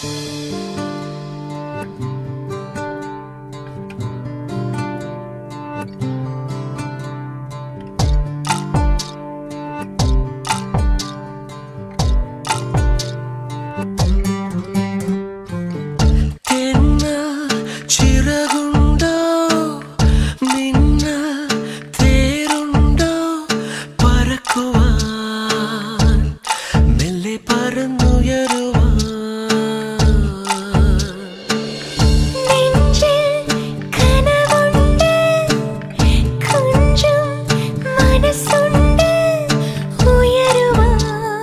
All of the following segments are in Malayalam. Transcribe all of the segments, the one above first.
എന്ന ചിറകുണ്ടോ മിന്ന തേരുണ്ടോ പറക്കുവാൻ മെല്ലെ പറന്നുയരുവാൻ നെഞ്ചിൽ കനവുണ്ട് കുഞ്ചും മനസ്സുണ്ട് ഉയരുവാൻ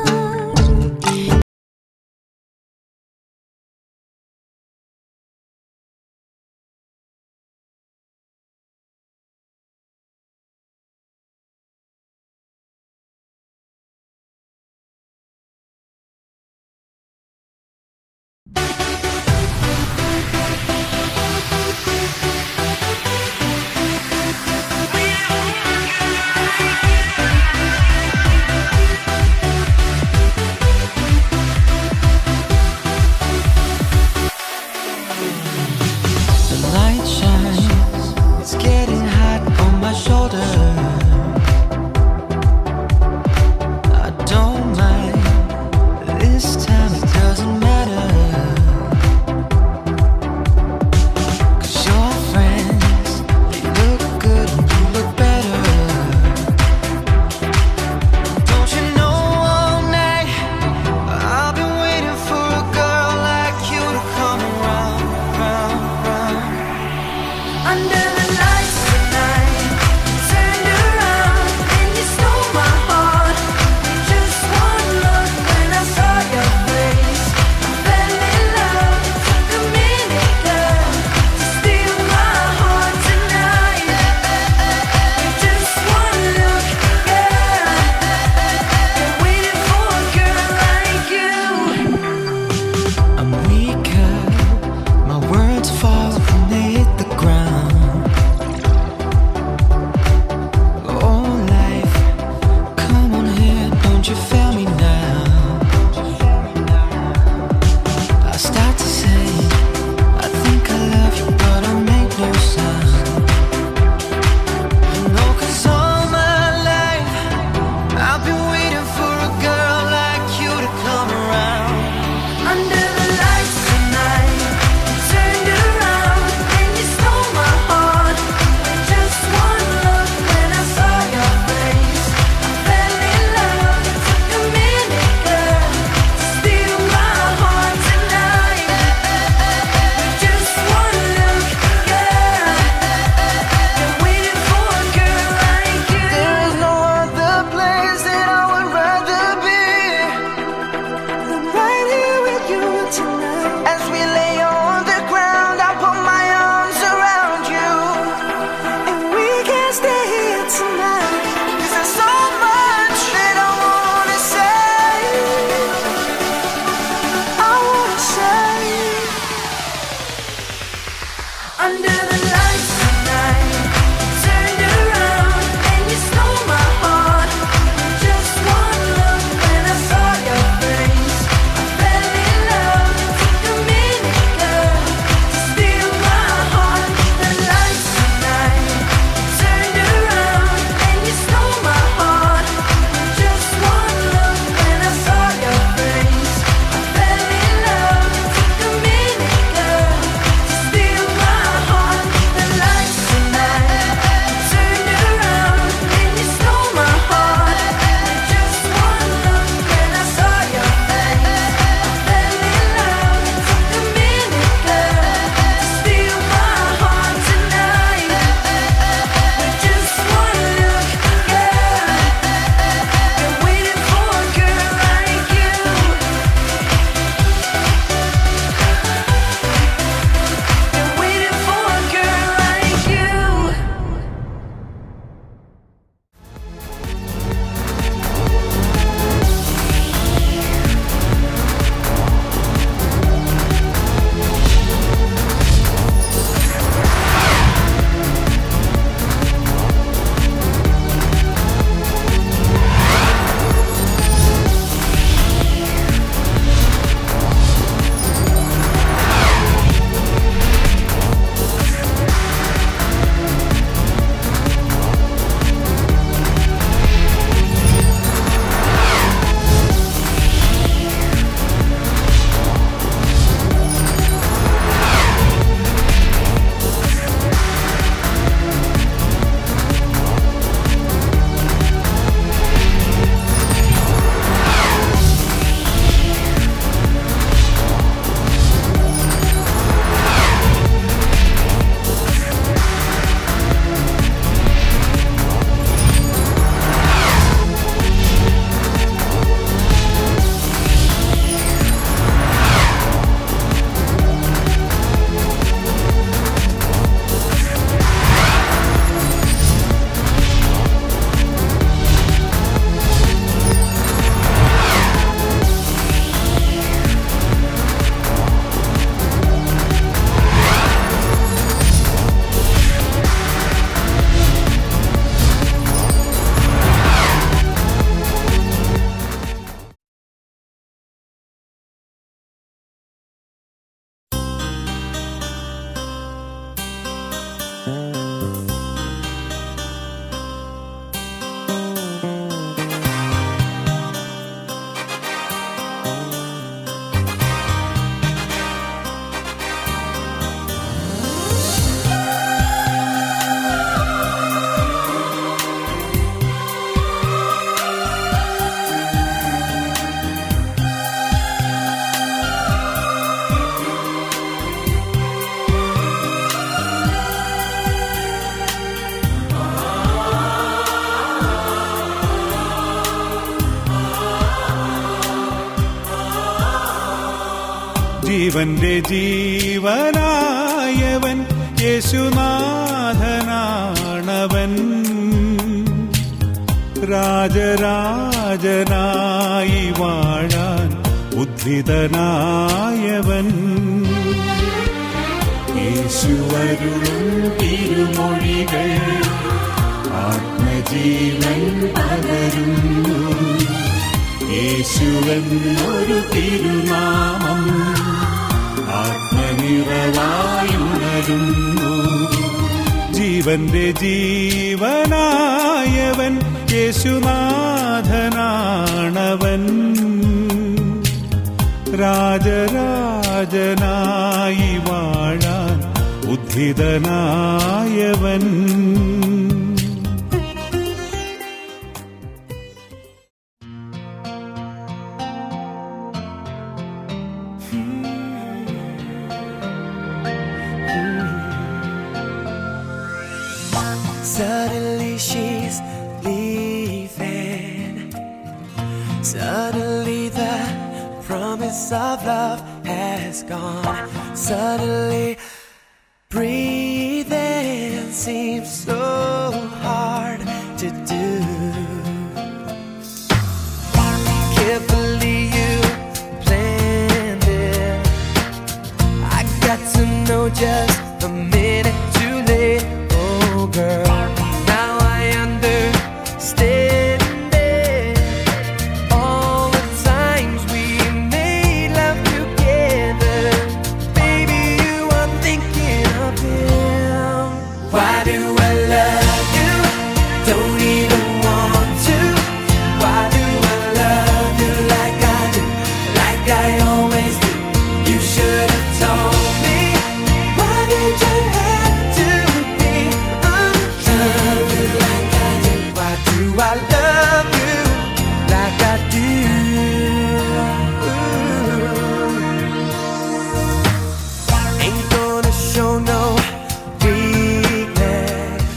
The light shines, it's getting hot on my shoulder. I don't mind, this time it doesn't matter. Cause your friends, they look good and you look better. Don't you know all night I've been waiting for a girl like you to come around, round, round. Under the lights tonight, turned around and you stole my heart. Just one look when I saw your face, I fell in love. Took a minute, girl, to steal my heart tonight. Just one look, girl, been waiting for a girl like you. I'm weaker, my words fall when they hit the ground. Oh, life, come on here, don't you fail me now. I start to say, I think I love you, but I make no sound. No, cause all my life, I've been waiting for a girl like you to come around. Under the lights tonight, turned around and you stole my heart. Just one look when I saw your face, I fell in love. Took a minute, girl, to steal my heart tonight. Just one look, girl, been waiting for a girl like you. There is no other place that I would rather be than right here with you tonight. As we lay on the ground, I put my arms around you And we can stay here tonight. 'Cause there's so much that I wanna say I wanna say under the lights tonight. Turned around and you stole my heart. Just one look when I saw your face, I fell in love. Took a minute, girl, to steal my heart. The lights tonight. Turned around and you stole my heart. Just one look when I saw your face, I fell in love. Took a minute, girl, to steal my heart ജീവന്റെ ജീവനായവൻ യേശുനാഥനാണവൻ രാജരാജനായി വാഴാൻ ഉദ്ധിതനായവൻ യേശുവരുളും തിരുമൊഴികൾ ആത്മജീവൻ പകരുന്നു യേശുവെന്നൊരു തിരുനാമം ആത്മനിറവായുണരുന്നു ജീവന്റെ ജീവനായവൻ യേശുനാഥനാണവൻ രാജരാജനായി വാഴാൻ ഉദ്ധിതനായവൻ Suddenly she's leaving. Suddenly the promise of love has gone. Suddenly breathing seems so hard to do. Carefully you planned it. I got to know just a minute too late, oh girl. Now I understand it. All the times we made love together, baby, you are thinking of him. Why do I love you? Don't even want to. Why do I love you like I do, like I always do? You should have told me. Why did you have to be unlove you like I do? Why do I love you like I do? Ain't gonna show no weakness.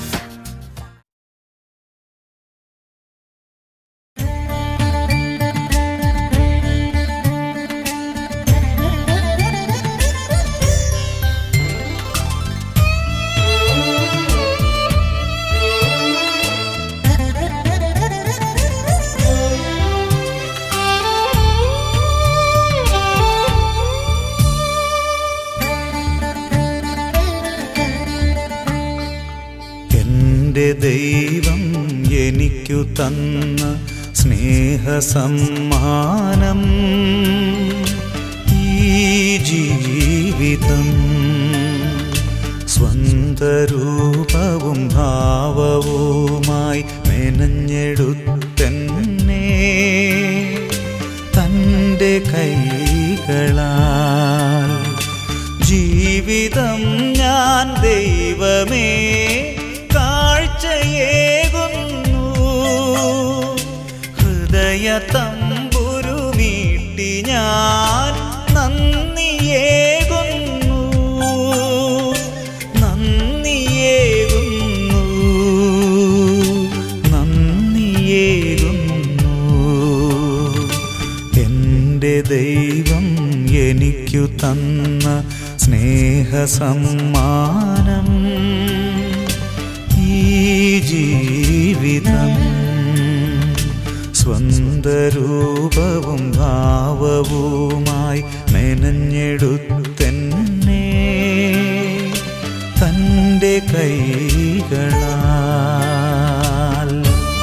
എന്റെ ദൈവം എനിക്കു തന്ന സ്നേഹസമ്മാനം ഈ ജീവിതം സ്വന്തരൂപവും ഭാവവുമായി മെനഞ്ഞെടുത്തെന്നെ തൻ്റെ കൈകളാൽ ജീവിതം ഞാൻ ദൈവമേ കാഴ്ചയേകുന്നു ഹൃദയ തമ്പുരുമീട്ടി ഞാൻ നന്ദിയേകുന്നു നന്ദിയേകുന്നു നന്ദിയേകുന്നു എൻ്റെ ദൈവം എനിക്കു തന്ന സ്നേഹസമ്മാനം ഈ ജീവിതം സ്വന്തരൂപവും ഭാവവുമായി മെനഞ്ഞെടുത്തെന്നെ തൻ്റെ കൈകളാൽ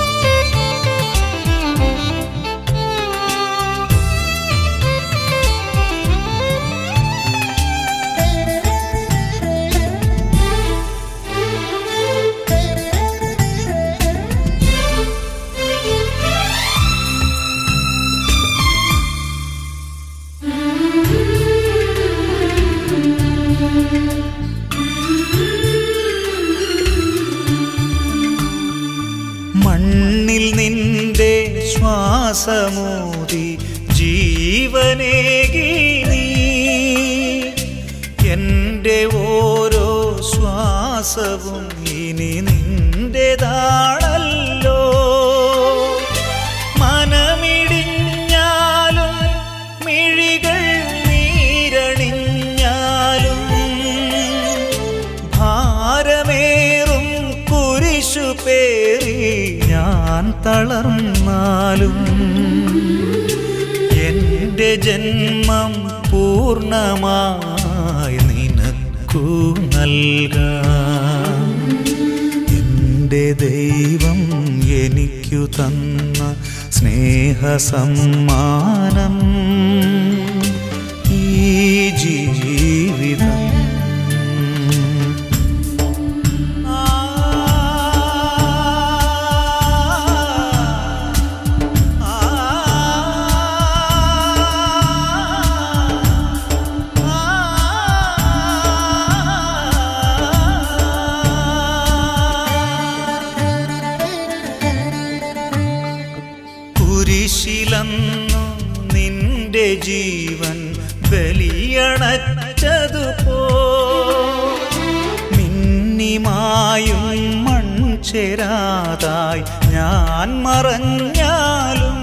മണ്ണിൽ നിന്റെ ശ്വാസമൂതി ജീവനേകി നീ എൻ്റെ ഓരോ ശ്വാസവും ഇനി നിന്റേതാണല്ലോ മനമിടിഞ്ഞാലും മിഴികൾ നീരണ തളർന്നാലും എൻ്റെ ജന്മം പൂർണ്ണമായി നിനക്കു നൽകാം എൻ്റെ ദൈവം എനിക്കു തന്ന സ്നേഹസമ്മാനം ഈ ജീവിതം കുരിശിലന്നു നിന്റെ ജീവൻ ബലിയണച്ചതുപോ മിന്നിമായും മൺചേരാതായി ഞാൻ മറഞ്ഞാലും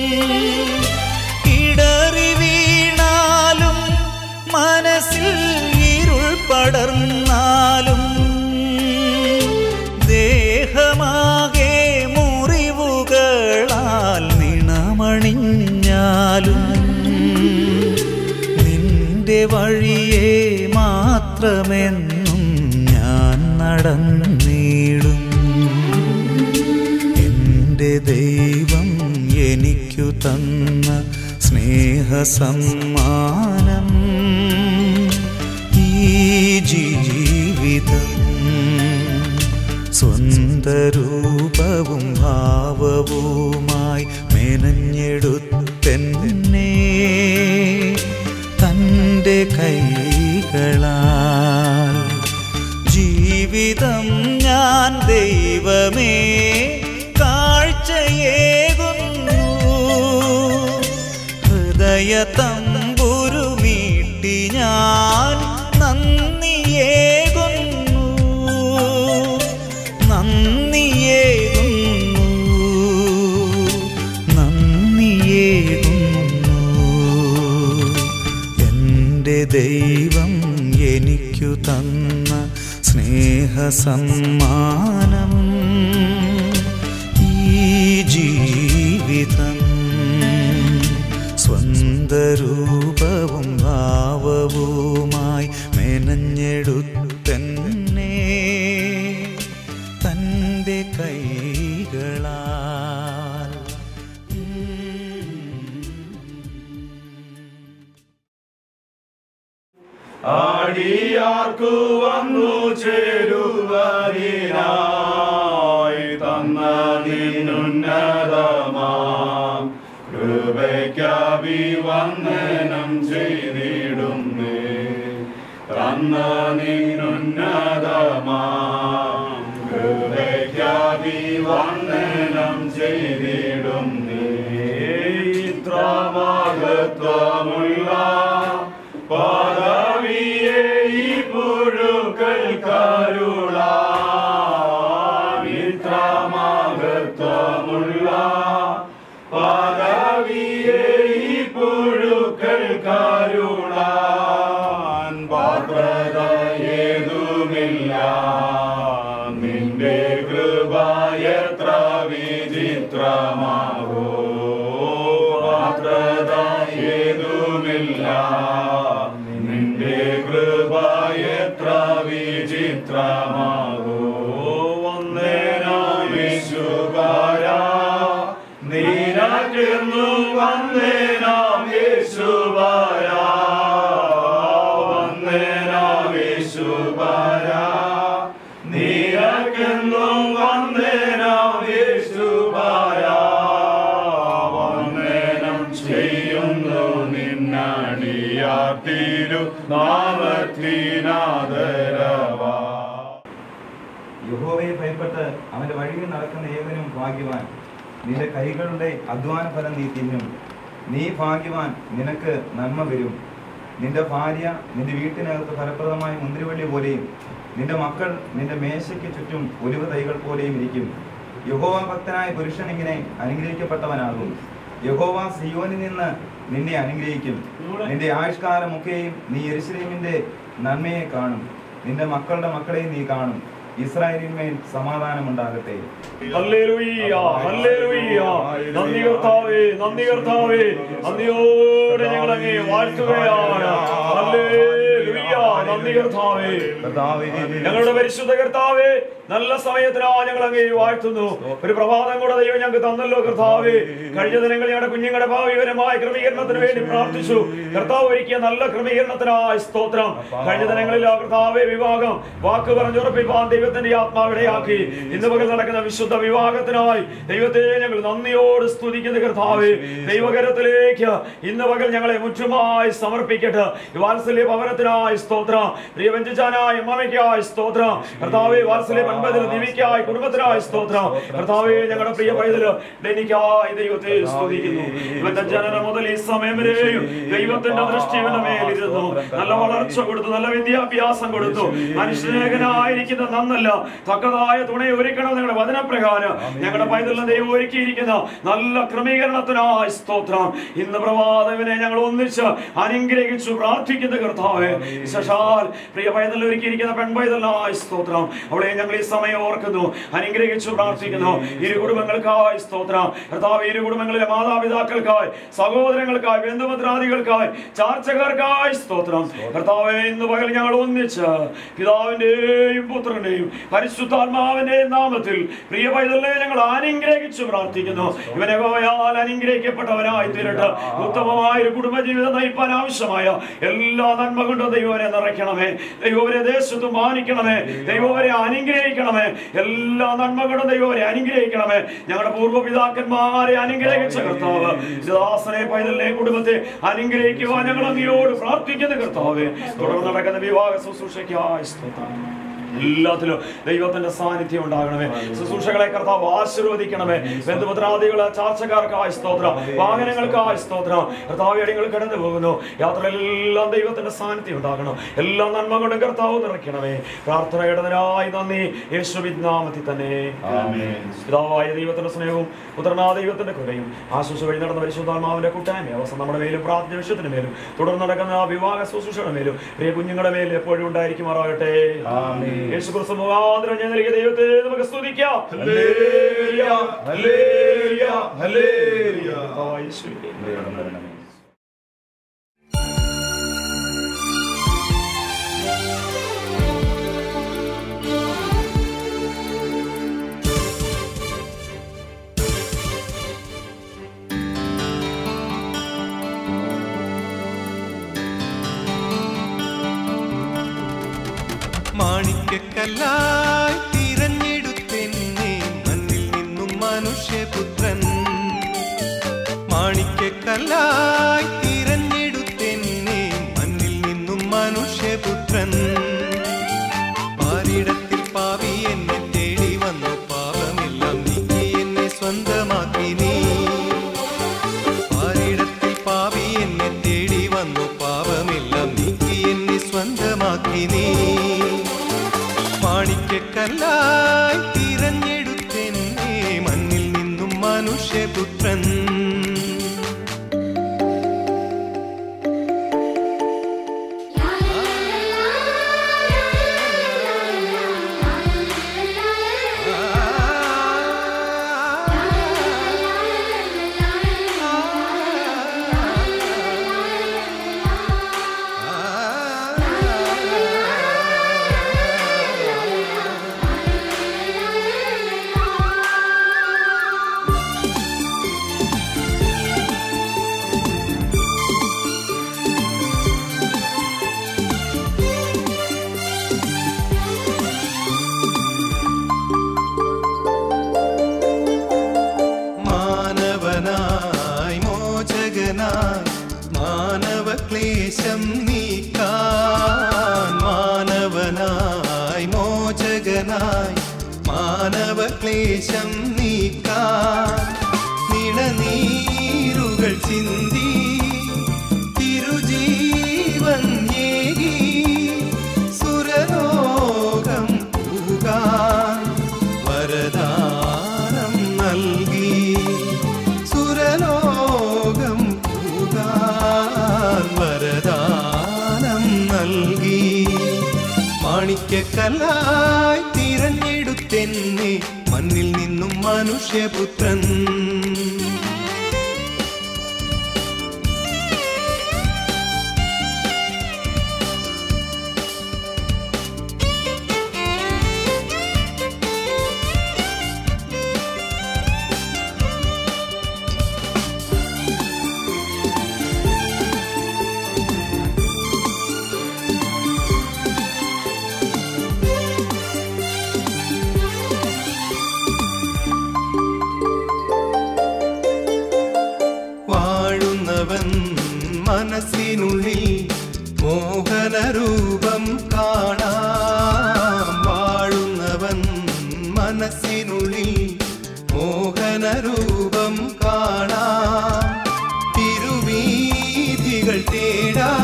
ഇടറി വീണാലും മനസ്സിൽ ഇരുൾ പടർന്നാലും ദേഹമാകെ മുറിവുകളാൽ നിണമണിഞ്ഞാലും നിന്റെ വഴിയെ മാത്രമെന്നും ഞാൻ നടന്നിടും എൻ്റെ ദൈവം എനിക്കു തന്ന സ്നേഹസമ്മാനം ഈ ജീവിതം സ്വന്തരൂപവും ഭാവവുമായി മെനഞ്ഞെടുത്തെന്നെ തൻ്റെ കൈകളാൽ ജീവിതം ഞാൻ ദൈവമേ കാഴ്ചയേകുന്നു ഹൃദയ തമ്പുരുമീട്ടി ഞാൻ നന്ദിയേകുന്നു നന്ദിയേകുന്നു നന്ദിയേകുന്നു എൻ്റെ ദൈവം എനിക്കു തന്ന സ്നേഹസമ്മാനം ഈ ജീവിതം സ്വന്തരൂപവും ഭാവവുമായി മെനഞ്ഞെടുത്തെന്നെ തൻ്റെ കൈകളാൽ അടിയാർക്കു വന്നു ചേരുവതിനായി തന്ന നിന്നുന്നതമാം കൃപയ്ക്കഭിവന്ദനം ചെയ്തിടുന്നേ തന്ന നിന്നുന്നതമാം കൃപയ്ക്കഭിവന്ദനം ചെയ്തിടുന്നേ ഇത്ര മഹത്വമുള്ള പദവിയെ ഈ പുഴുക്കൾ കരുളാമിത്രമാകത്വമുള്ള പദവിയെ ഈ പുഴുക്കൾ കരുളാൻ പാത്രത ഏതുമില്ല നിന്റെ കൃപ എത്ര വിചിത്രമാകോ പാത്രത ഏതുമില്ല നിന്റെ കൃപ എത്ര വിചിത്രമാകോ വന്നേനാം യേശുകാര നീനക്കെന്നു വന്നേനാം യേശുകാര വന്നേനാം യേശുകാര നീനക്കെന്നും വന്നേനാം യേശുകാര വന്ദനം ചെയ്യുന്നു നിന്നടിയാത്തിരു നാമത്തിനാദരവാ യഹോവയെ ഭയപ്പെട്ട് അവന്റെ വഴിയിൽ നടക്കുന്ന ഏവനും ഭാഗ്യവാൻ നിന്റെ കൈകളുടെ അധ്വാന ഫലം നീ തിന്നും നീ ഭാഗ്യവാൻ നിനക്ക് നന്മ വരും നിന്റെ ഭാര്യ നിന്റെ വീട്ടിനകത്ത് ഫലപ്രദമായ മുന്തിരിവള്ളി പോലെയും നിന്റെ മക്കൾ നിന്റെ മേശയ്ക്ക് ചുറ്റും ഒലിവ് തൈകൾ പോലെയും ഇരിക്കും യഹോവ ഭക്തനായ പുരുഷൻ ഇങ്ങനെ അനുഗ്രഹിക്കപ്പെട്ടവനാകും യഹോവ സിയോനിൽ നിന്ന് നിന്നെ അനുഗ്രഹിക്കും നിന്റെ ആയുഷ്കാലമൊക്കെയും നീ യെരുശലേമിന്റെ നന്മയെ കാണും നിന്റെ മക്കളുടെ മക്കളെയും നീ കാണും ഇസ്രായേലിന്മേൽ സമാധാനം ഉണ്ടാകട്ടെ ഹല്ലേലൂയ്യ, ഹല്ലേലൂയ്യ. നന്ദി കർത്താവേ നന്ദി കർത്താവേ നന്ദിയോടെ ഞങ്ങൾ അങ്ങേ വാഴ്ത്തുകയാണ് ഹല്ലേലൂയ്യ, നന്ദി കർത്താവേ കർത്താവേ ഞങ്ങളുടെ പരിശുദ്ധ കർത്താവേ നല്ല സമയത്തിനാ ഞങ്ങൾ അങ്ങേ വാഴ്ത്തുന്നു ഒരു പ്രഭാതം കൂടെ ദൈവം ഞങ്ങൾക്ക് തന്നല്ലോ കർത്താവേ കഴിഞ്ഞ ദിനങ്ങളിൽ ഞങ്ങളുടെ കുഞ്ഞുങ്ങളുടെ ഭാവിപരമായ ക്രമീകരണത്തിന് വേണ്ടി പ്രാർത്ഥിച്ചു കർത്താവ് ഒരുക്കിയ നല്ല ക്രമീകരണത്തിനായി സ്തോത്രം കഴിഞ്ഞ ദിനങ്ങളിൽ ആ കർത്താവെ വിവാഹം വാക്ക് പറഞ്ഞുറപ്പിപ്പാൻ ദൈവത്തിന്റെ ആത്മാവിടയാക്കി ഇന്ന് പകൽ നടക്കുന്ന വിശുദ്ധ വിവാഹത്തിനായി ദൈവത്തെ ഞങ്ങൾ നന്ദിയോട് സ്തുതിക്കുന്ന കർത്താവെ ദൈവകരത്തിലേക്ക് ഇന്ന് പകൽ ഞങ്ങളെ മുറ്റുമായി സമർപ്പിക്കട്ടെ ഈ വാത്സല്യ ഭവനത്തിനായി സ്തോത്രം പ്രിയവഞ്ചാനായ അമ്മയ്ക്കായി സ്തോത്രം കർത്താവെ വാത്സല്യ പൺപതിൽ ദിവിക്കായി കുടുംബത്തിനായി സ്തോത്രം കർത്താവെ ഞങ്ങളുടെ പ്രിയ പൈതല് ഡെനിക്കായി ദൈവത്തെ സ്തുതിക്കുന്നു ഇവന്റെ ജനനം മുതൽ ഈ സമയം വരെയും ദൈവത്തിന്റെ ദൃഷ്ടി ഇവന്റെ മേലിരുന്നു നല്ല വളർച്ച കൊടുത്തു നല്ല വിദ്യാഭ്യാസം കൊടുത്തു മനുഷ്യനായിരിക്കുന്ന നന്നല്ല തക്കതായ തുണ ഒരുക്കണം നിങ്ങളുടെ വചനപ്രകാരം ഞങ്ങളുടെ പൈതലിനെ ദൈവം ഒരുക്കിയിരിക്കുന്ന നല്ല ക്രമീകരണത്തിനായി സ്തോത്രം ഇന്ന് പ്രഭാതവിനെ ഞങ്ങൾ ഒന്നിച്ച് അനുഗ്രഹിച്ചു പ്രാർത്ഥിക്കുന്ന കർത്താവെ ശശാൽ പ്രിയ പൈതലിൽ ഒരുക്കിയിരിക്കുന്ന പെൺപൈതലിനായി സ്തോത്രം അവളെ ഞങ്ങൾ ഈ സമയം ഓർക്കുന്നു അനുഗ്രഹിച്ചു പ്രാർത്ഥിക്കുന്നു ഇരു കുടുംബങ്ങൾക്കായി സ്തോത്രം കർത്താവ് ഇരു കുടുംബങ്ങളിലെ മാതാപിതാക്കൾക്കായി സഹോദരങ്ങൾക്കായി ബന്ധുമിത്രാദികൾക്കായി ചാർച്ചക്കാർക്കായി സ്തോത്രം കർത്താവെ ഇന്ന് പകൽ ഞങ്ങൾ ഒന്നിച്ച് പിതാവിന്റെയും പുത്രന്റെയും പരിശുദ്ധാത്മാവിന്റെയും നാമത്തിൽ പ്രിയ പൈതലിനെ ഞങ്ങൾ അനുഗ്രഹിച്ചു പ്രാർത്ഥിക്കുന്നു ഇവനെ പോയാൽ അനുഗ്രഹിക്കപ്പെട്ടവനായി തീരട്ടെ ഉത്തമമായ ഒരു കുടുംബജീവിതം നയിപ്പാൻ ആവശ്യമായ എല്ലാ നന്മ കൊണ്ടും ദൈവനെ നിറയ്ക്കണമേ ദൈവവരെ ദേശത്ത് മാനിക്കണമേ ദൈവവരെ അനുഗ്രഹിക്കണമേ എല്ലാ നന്മ കൊണ്ടും ദൈവവരെ അനുഗ്രഹിക്കണമേ ഞങ്ങളുടെ പൂർവ്വപിതാക്കന്മാരെ അനുഗ്രഹിച്ച കർത്താവ് ദാസനെ പൈതലിനെ കുടുംബത്തെ അനുഗ്രഹിക്കുവാൻ ഞങ്ങൾ അങ്ങയോട് പ്രാർത്ഥിക്കുന്ന കർത്താവേ തുടർന്ന് നടക്കുന്ന വിവാഹ ശുശ്രൂഷയ്ക്കായി സ്തോത്രം എല്ലാത്തിലും ദൈവത്തിന്റെ സാന്നിധ്യം ഉണ്ടാകണമേ ശുശ്രൂഷകളെ കർത്താവ് ആശീർവദിക്കണമേ ബന്ധുപത്രാദികളെ ചാർച്ചക്കാർക്കായി സ്തോത്രം വാഹനങ്ങൾക്കായി സ്തോത്രം കർത്താവ് എടികൾ കടന്നു പോകുന്നു യാത്രയിലെല്ലാം ദൈവത്തിന്റെ സാന്നിധ്യം ഉണ്ടാകണം എല്ലാ നന്മ കൊണ്ടും കർത്താവ് നിറയ്ക്കണമേ പ്രാർത്ഥനയുടേതിനായി നന്ദി യേശുവിൻ നാമത്തിൽ തന്നെ പിതാവായ ദൈവത്തിന്റെ സ്നേഹവും പുത്രനാ ദൈവത്തിന്റെ കൃപയും ആശുശ വഴി നടന്ന പരിശുദ്ധാത്മാവിന്റെ കൂട്ടായ്മ അവസ്ഥ നമ്മുടെ മേലും പ്രാർത്ഥന വിഷയത്തിന് മേലും തുടർന്ന് നടക്കുന്ന ആ വിവാഹ ശുശ്രൂഷയുടെ മേലും പ്രിയ കുഞ്ഞുങ്ങളുടെ മേലും എപ്പോഴും ഉണ്ടായിരിക്കുമാറാകട്ടെ യേശു ക്രിസ്തു മുഖാന്തരം ഞാൻ നൽകിയ ദൈവത്തെ നമുക്ക് സ്തുതിക്കാം ഹല്ലേലൂയ, ഹല്ലേലൂയ, ഹല്ലേലൂയ. കർത്താവായ യേശുവേ. മാണിക്കല്ലായി തിരഞ്ഞെടുത്തെന്നെ മണ്ണിൽ നിന്നും മനുഷ്യപുത്രൻ മാണിക്കല്ലായി തിരഞ്ഞെടുത്തെന്നെ മണ്ണിൽ നിന്നും മനുഷ്യപുത്രൻ പാരിടത്തിൽ പാവി എന്നെ തേടി വന്നു പാപമെല്ലാം നീക്കി എന്നെ സ്വന്തമാക്കി നീ പാരിടത്തിൽ പാവി എന്നെ തേടി വന്നു പാപമെല്ലാം നീക്കി എന്നെ സ്വന്തമാക്കി നീ മാണിക്കല്ലായി തിരഞ്ഞെടുത്തെന്നെ മണ്ണിൽ നിന്നും മനുഷ്യപുത്രൻ മാനവനായി മോചകനായി മാനവക്ലേശം നീക്കാൻ മാനവനായി മോചകനായി മാനവക്ലേശം നീക്കാൻ നിണനീരുകൾ ചിന്തി തിരുജീവൻ ഏകി സുരലോകം പൂകാൻ വരദാനം നൽകി സുരലോകം പൂകാൻ വരദാനം നൽകി മാണിക്കല്ലായി തീ തിരഞ്ഞെടുത്തെന്നെ മണ്ണിൽ നിന്നും മനുഷ്യപുത്രൻ വാഴുന്നവൻ മനസ്സിനുള്ളിൽ മോഹനരൂപം കാണാം വാഴുന്നവൻ മനസ്സിനുള്ളിൽ മോഹനരൂപം കാണാം തിരുവീതികൾ തേടാ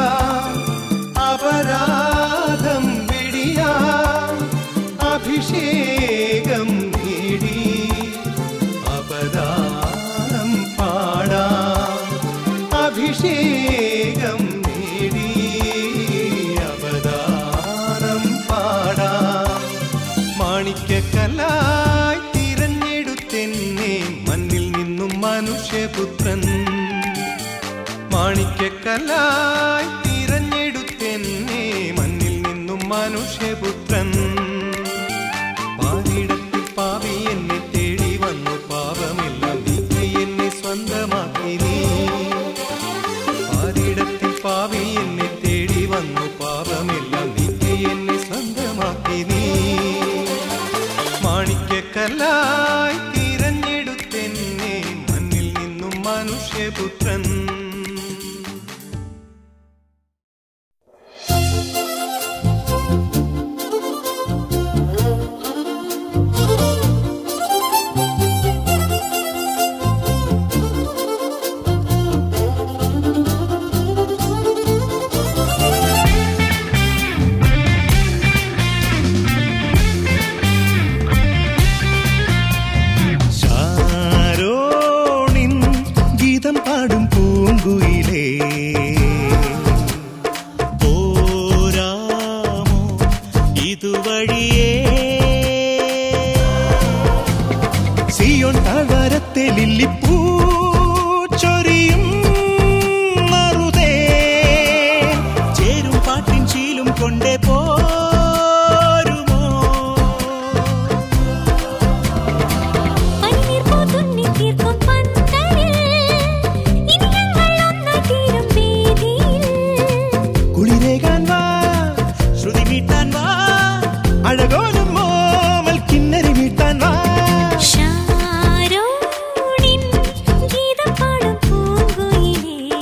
അപരാധം വെടിയാ അഭിഷേകം നേടി അപദാനം പാടാം അഭിഷേകം നേടി അപദാനം പാടാം മാണിക്യക്കലായി തിരഞ്ഞെടുത്തെന്നെ മണ്ണിൽ നിന്നും മനുഷ്യപുത്രൻ മാണിക്യക്കലായി തിരഞ്ഞെടുത്തെന്നെ മണ്ണിൽ നിന്നും മനുഷ്യപുത്രൻ പാരിടത്തിൽ പാവി എന്നെ തേടി വന്നു പാപമെല്ലാം നീക്കി എന്നെ സ്വന്തമാക്കി നീ പാരിടത്തിൽ പാവി എന്നെ തേടി വന്നു പാപമെല്ലാം നീക്കി എന്നെ സ്വന്തമാക്കി നീ മാണിക്യക്കല്ലായി തിരഞ്ഞെടുത്തെന്നെ മണ്ണിൽ നിന്നും മനുഷ്യപുത്രൻ ശാരോണിൻ ഗീതം പാടും പൂങ്കുയിലേ പോരാമോ ഇതുവഴിയേ സിയോൺ താഴ്വാരത്തെ ലില്ലിപ്പൂ ചൊരിയും മറുതേ ചേരും പാട്ടിൻ ശീലും കൊണ്ടേ പോരുമോ പനിനീർ പൂത്തുന്നി തീർക്കും പന്തലിൽ ഇനി ഞങ്ങൾ ഒന്നായി തീരും വേദിയിൽ കുളിരേകാൻ വാ ശ്രുതി മീട്ടാൻ വാ അഴകോലും മോമൽ കിന്നരി മീട്ടാൻ വാ ശാരോണിൻ ഗീതം പാടും പൂങ്കുയിലേ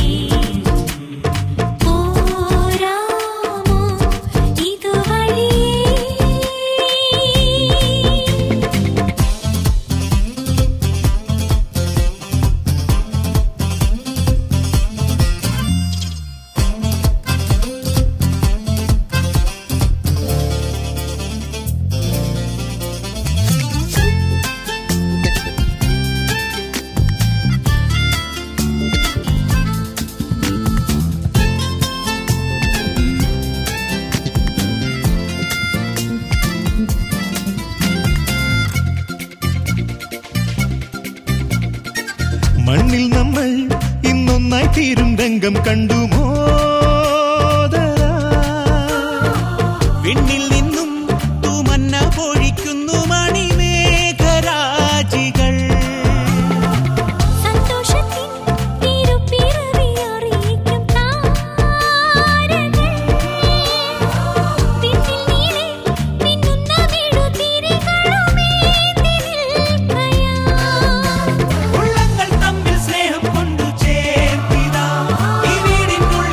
പോരാമോ ഇതുവഴിയേ മണ്ണിൽ നമ്മൾ ഇന്നൊന്നായി തീരും രംഗം കണ്ടു മോദരാ. വിണ്ണിൽ നിന്നും തൂമന്ന പൊഴിക്കുന്നു മണിമേഘരാജികൾ സന്തോഷത്തിൻ തിരുപ്പിറവി അറിയിക്കും താരകൾ വിണ്ണിൽ നീളെ മിന്നുന്ന മെഴുതിരികളുമേന്തി നിൽക്കയാം ഉള്ളങ്ങൾ തമ്മിൽ സ്നേഹം കൊണ്ടു ചേർത്തിതാ ഈ വീടിനുള്ളിൽ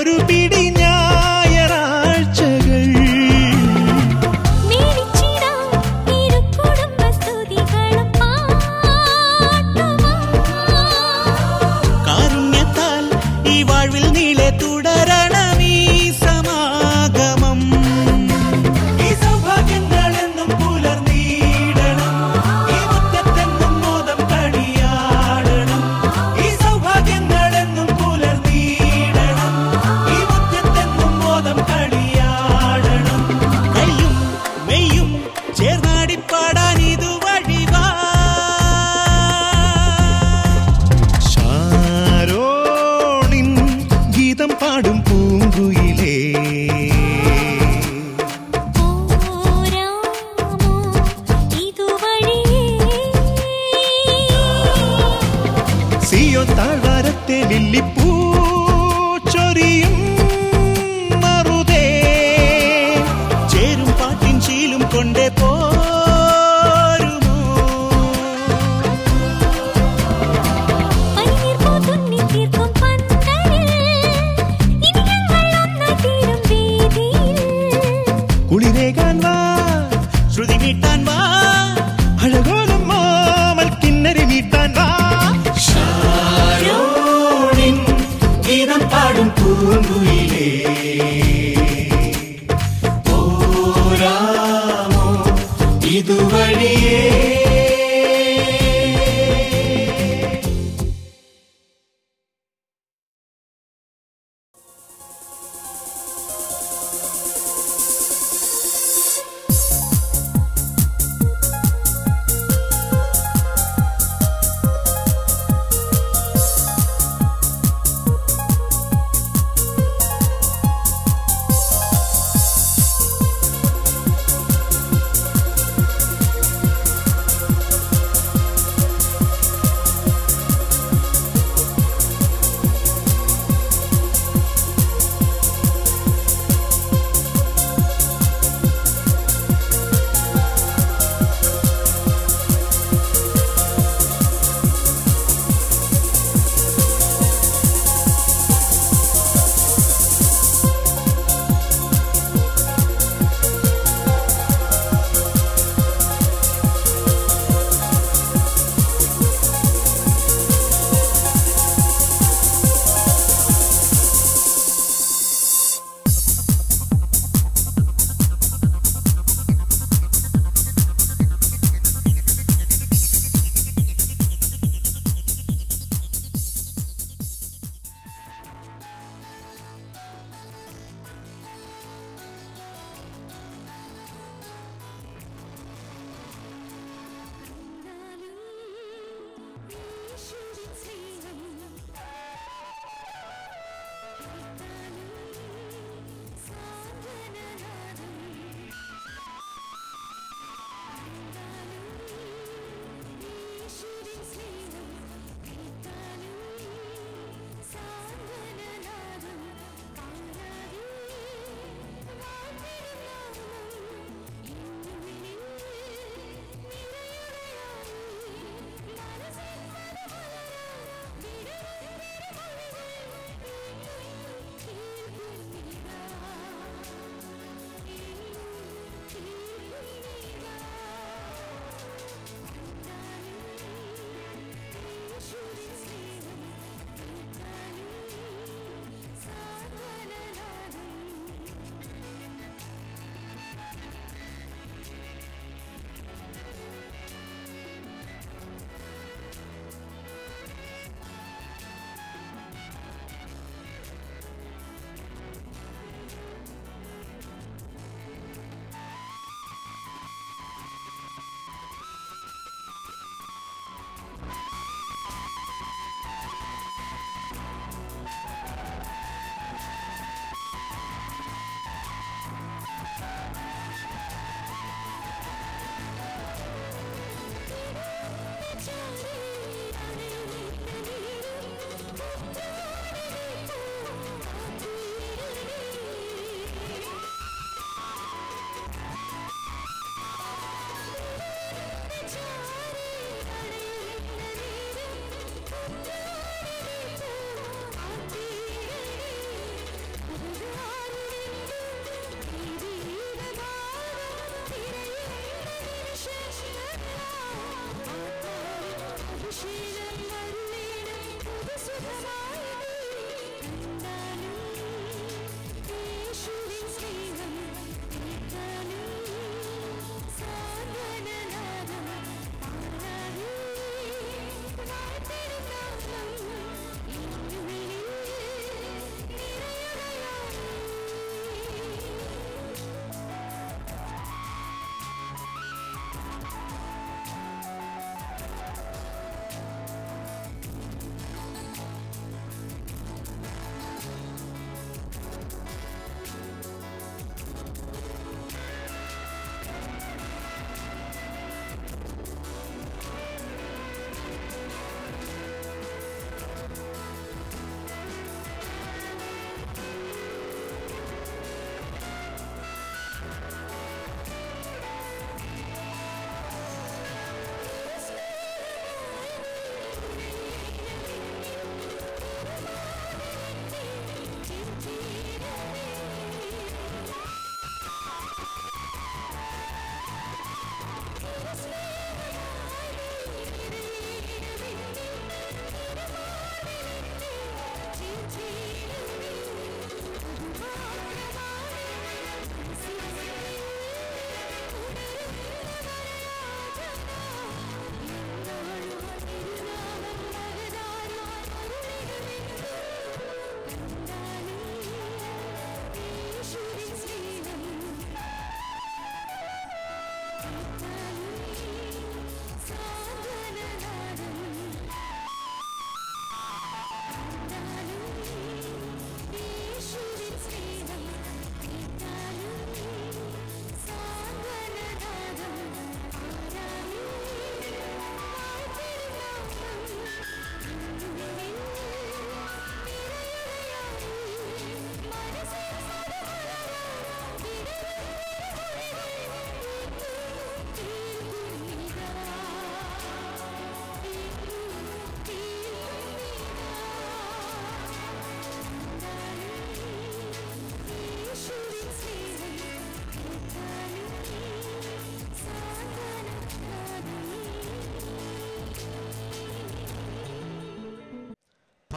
ഒരു പിടി ഞായറാഴ്ചകൾ മേടിച്ചിടാം ഇരു കുടുംബസ്തുതികളും പാട്ടുമാ കാരുണ്യത്താൽ ഈ വാഴ്വിൽ നീളെ തുടരണം ഈ സമാഗമം ഈ സൗഭാഗ്യങ്ങളെന്നും പുലർന്നീടണം ഈ മുറ്റത്തെന്നും മോദം കളിയാടണം ഈ സൗഭാഗ്യങ്ങളെന്നും പുലർന്നീടണം ഈ മുറ്റത്തെന്നും മോദം കളിയാടണം കയ്യും മെയ്യും ചേർന്നാടിപ്പാടാൻ ഇതു വഴിവാ ഷാരോണിൻ ഗീതം പാടും പൂങ്കുയിലേ പോരാമോ ഇതുവഴിയേ സിയോ താഴ്വാരത്തെ ലില്ലിപ്പൂ ചൊരിയും മറുതേ ചേരും പാട്ടിൻ ശീലും കൊണ്ടേ പോരുമോ പനിനീർ പൂത്തുന്നി തീർക്കും പന്തലിൽ ഇനി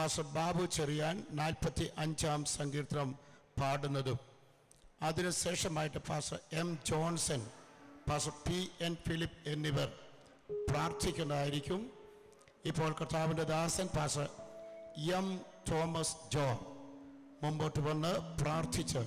പാസ്റ്റർ ബാബു ചെറിയാൻ നാൽപ്പത്തി അഞ്ചാം സങ്കീർത്തനം പാടുന്നതും അതിനുശേഷമായിട്ട് pastor M Johnson pastor P N Philip എന്നിവർ പ്രാർത്ഥിക്കുന്നതായിരിക്കും ഇപ്പോൾ കർത്താവിൻ്റെ ദാസൻ പാസ്റ്റർ എം തോമസ് ജോൺ മുമ്പോട്ട് വന്ന് പ്രാർത്ഥിച്ച്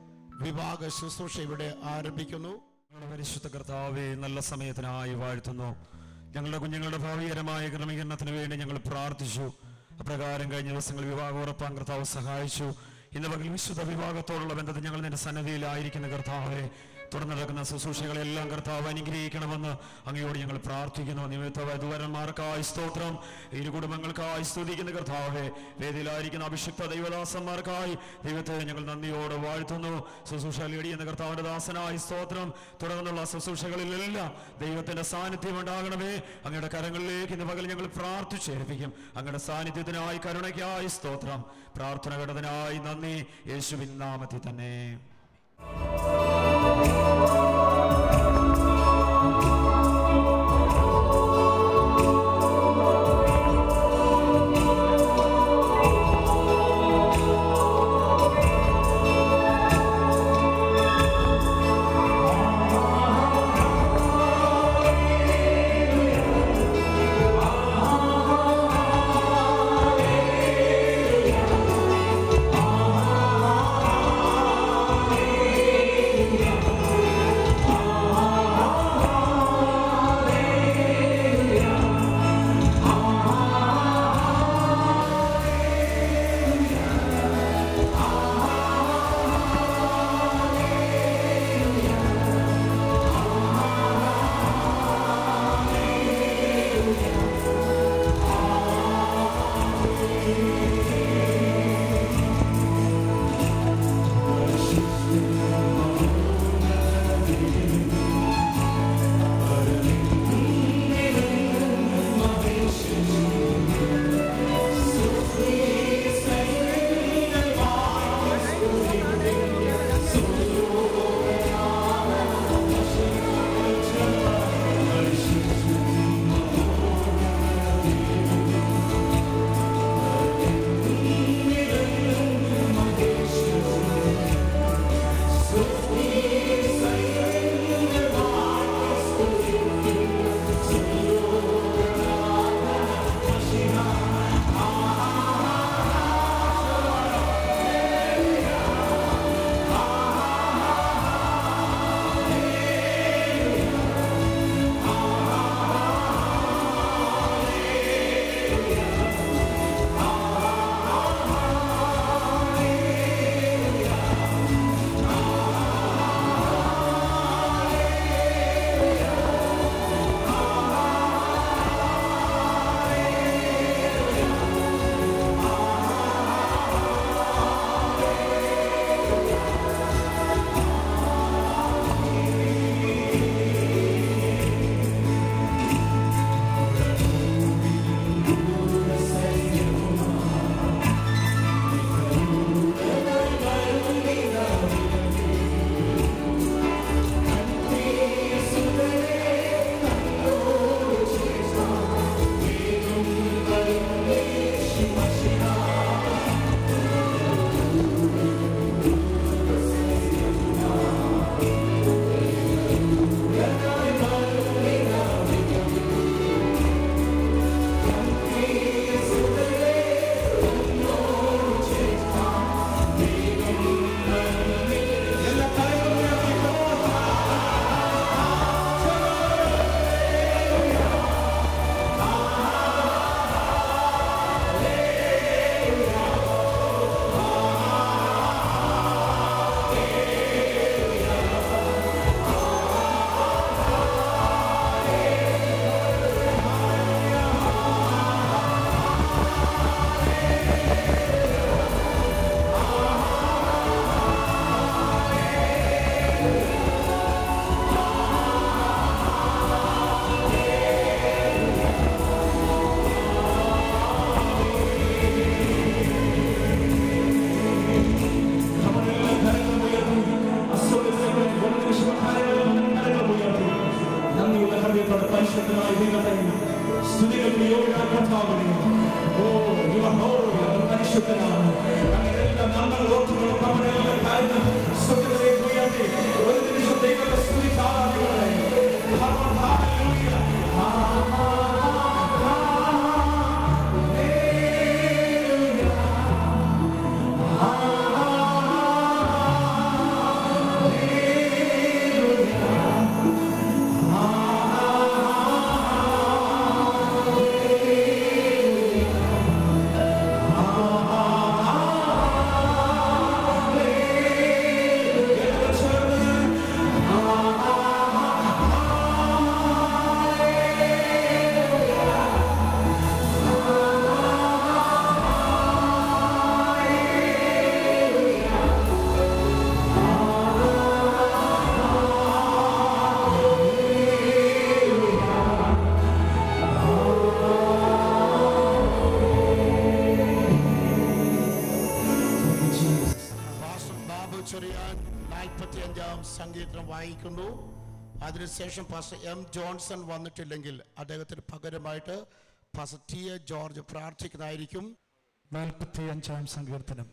വിവാഹ ശുശ്രൂഷ ഇവിടെ ആരംഭിക്കുന്നു ഞങ്ങളുടെ പരിശുദ്ധ കർത്താവെ നല്ല സമയത്തിനായി വാഴ്ത്തുന്നു ഞങ്ങളുടെ കുഞ്ഞുങ്ങളുടെ ഭാവികരമായ ക്രമീകരണത്തിന് വേണ്ടി ഞങ്ങൾ പ്രാർത്ഥിച്ചു അപ്രകാരം കഴിഞ്ഞ ദിവസങ്ങൾ വിവാഹം ഉറപ്പാൻ കർത്താവ് സഹായിച്ചു ഇന്ന് പകൽ വിശുദ്ധ വിവാഹത്തോടുള്ള ബന്ധത്തിൽ ഞങ്ങൾ നിന്റെ സന്നദ്ധിയിലായിരിക്കുന്ന കർത്താവെ തുടർന്ന് നടക്കുന്ന ശുശ്രൂഷകളെല്ലാം കർത്താവ് അനുഗ്രഹിക്കണമെന്ന് അങ്ങയോട് ഞങ്ങൾ പ്രാർത്ഥിക്കുന്നു നിമിത്ത വധുവരന്മാർക്കായി സ്തോത്രം ഇരു കുടുംബങ്ങൾക്കായി സ്തുതിക്കുന്ന കർത്താവെ വേദിയിലായിരിക്കുന്ന അഭിഷിക്ത ദൈവദാസന്മാർക്കായി ദൈവത്തെ ഞങ്ങൾ നന്ദിയോടെ വാഴ്ത്തുന്നു ശുശ്രൂഷ എന്ന കർത്താവിന്റെ ദാസനായി സ്തോത്രം തുടർന്നുള്ള ശുശ്രൂഷകളിലെല്ലാം ദൈവത്തിന്റെ സാന്നിധ്യം ഉണ്ടാകണമേ അങ്ങയുടെ കരങ്ങളിലേക്ക് ഇന്ന് പകൽ ഞങ്ങൾ പ്രാർത്ഥിച്ചേൽപ്പിക്കും അങ്ങയുടെ സാന്നിധ്യത്തിനായി കരുണയ്ക്കായി സ്തോത്രം പ്രാർത്ഥന കേട്ടതിനായി നന്ദി യേശുവിൻ നാമത്തിൽ തന്നെ പരിശുദ്ധനായ ദൈവത്തെ സ്തുതികൾക്ക് യോഗ്യനായ കർത്താവിനെ ഓ യുവ പരിശുദ്ധനാണ് അങ്ങനെയെല്ലാം നമ്മൾ ഓർത്തുകൊണ്ട് നമ്മുടെ എല്ലാ കാര്യങ്ങളും സ്വർഗ്ഗത്തിലേക്ക് ഉയർത്തി ഒരു നിമിഷം ദൈവത്തെ സ്തുതിക്കാതെ പാസ്റ്റർ ബാബു ചെറിയാൻ നാൽപ്പത്തി അഞ്ചാം സംഗീതം വായിക്കുന്നു അതിനുശേഷം പാസ്റ്റർ എം ജോൺസൺ വന്നിട്ടില്ലെങ്കിൽ അദ്ദേഹത്തിന് പകരമായിട്ട് പാസ്റ്റർ ടി എ ജോർജ് പ്രാർത്ഥിക്കുന്നതായിരിക്കും നാൽപ്പത്തി അഞ്ചാം സങ്കീർത്തനം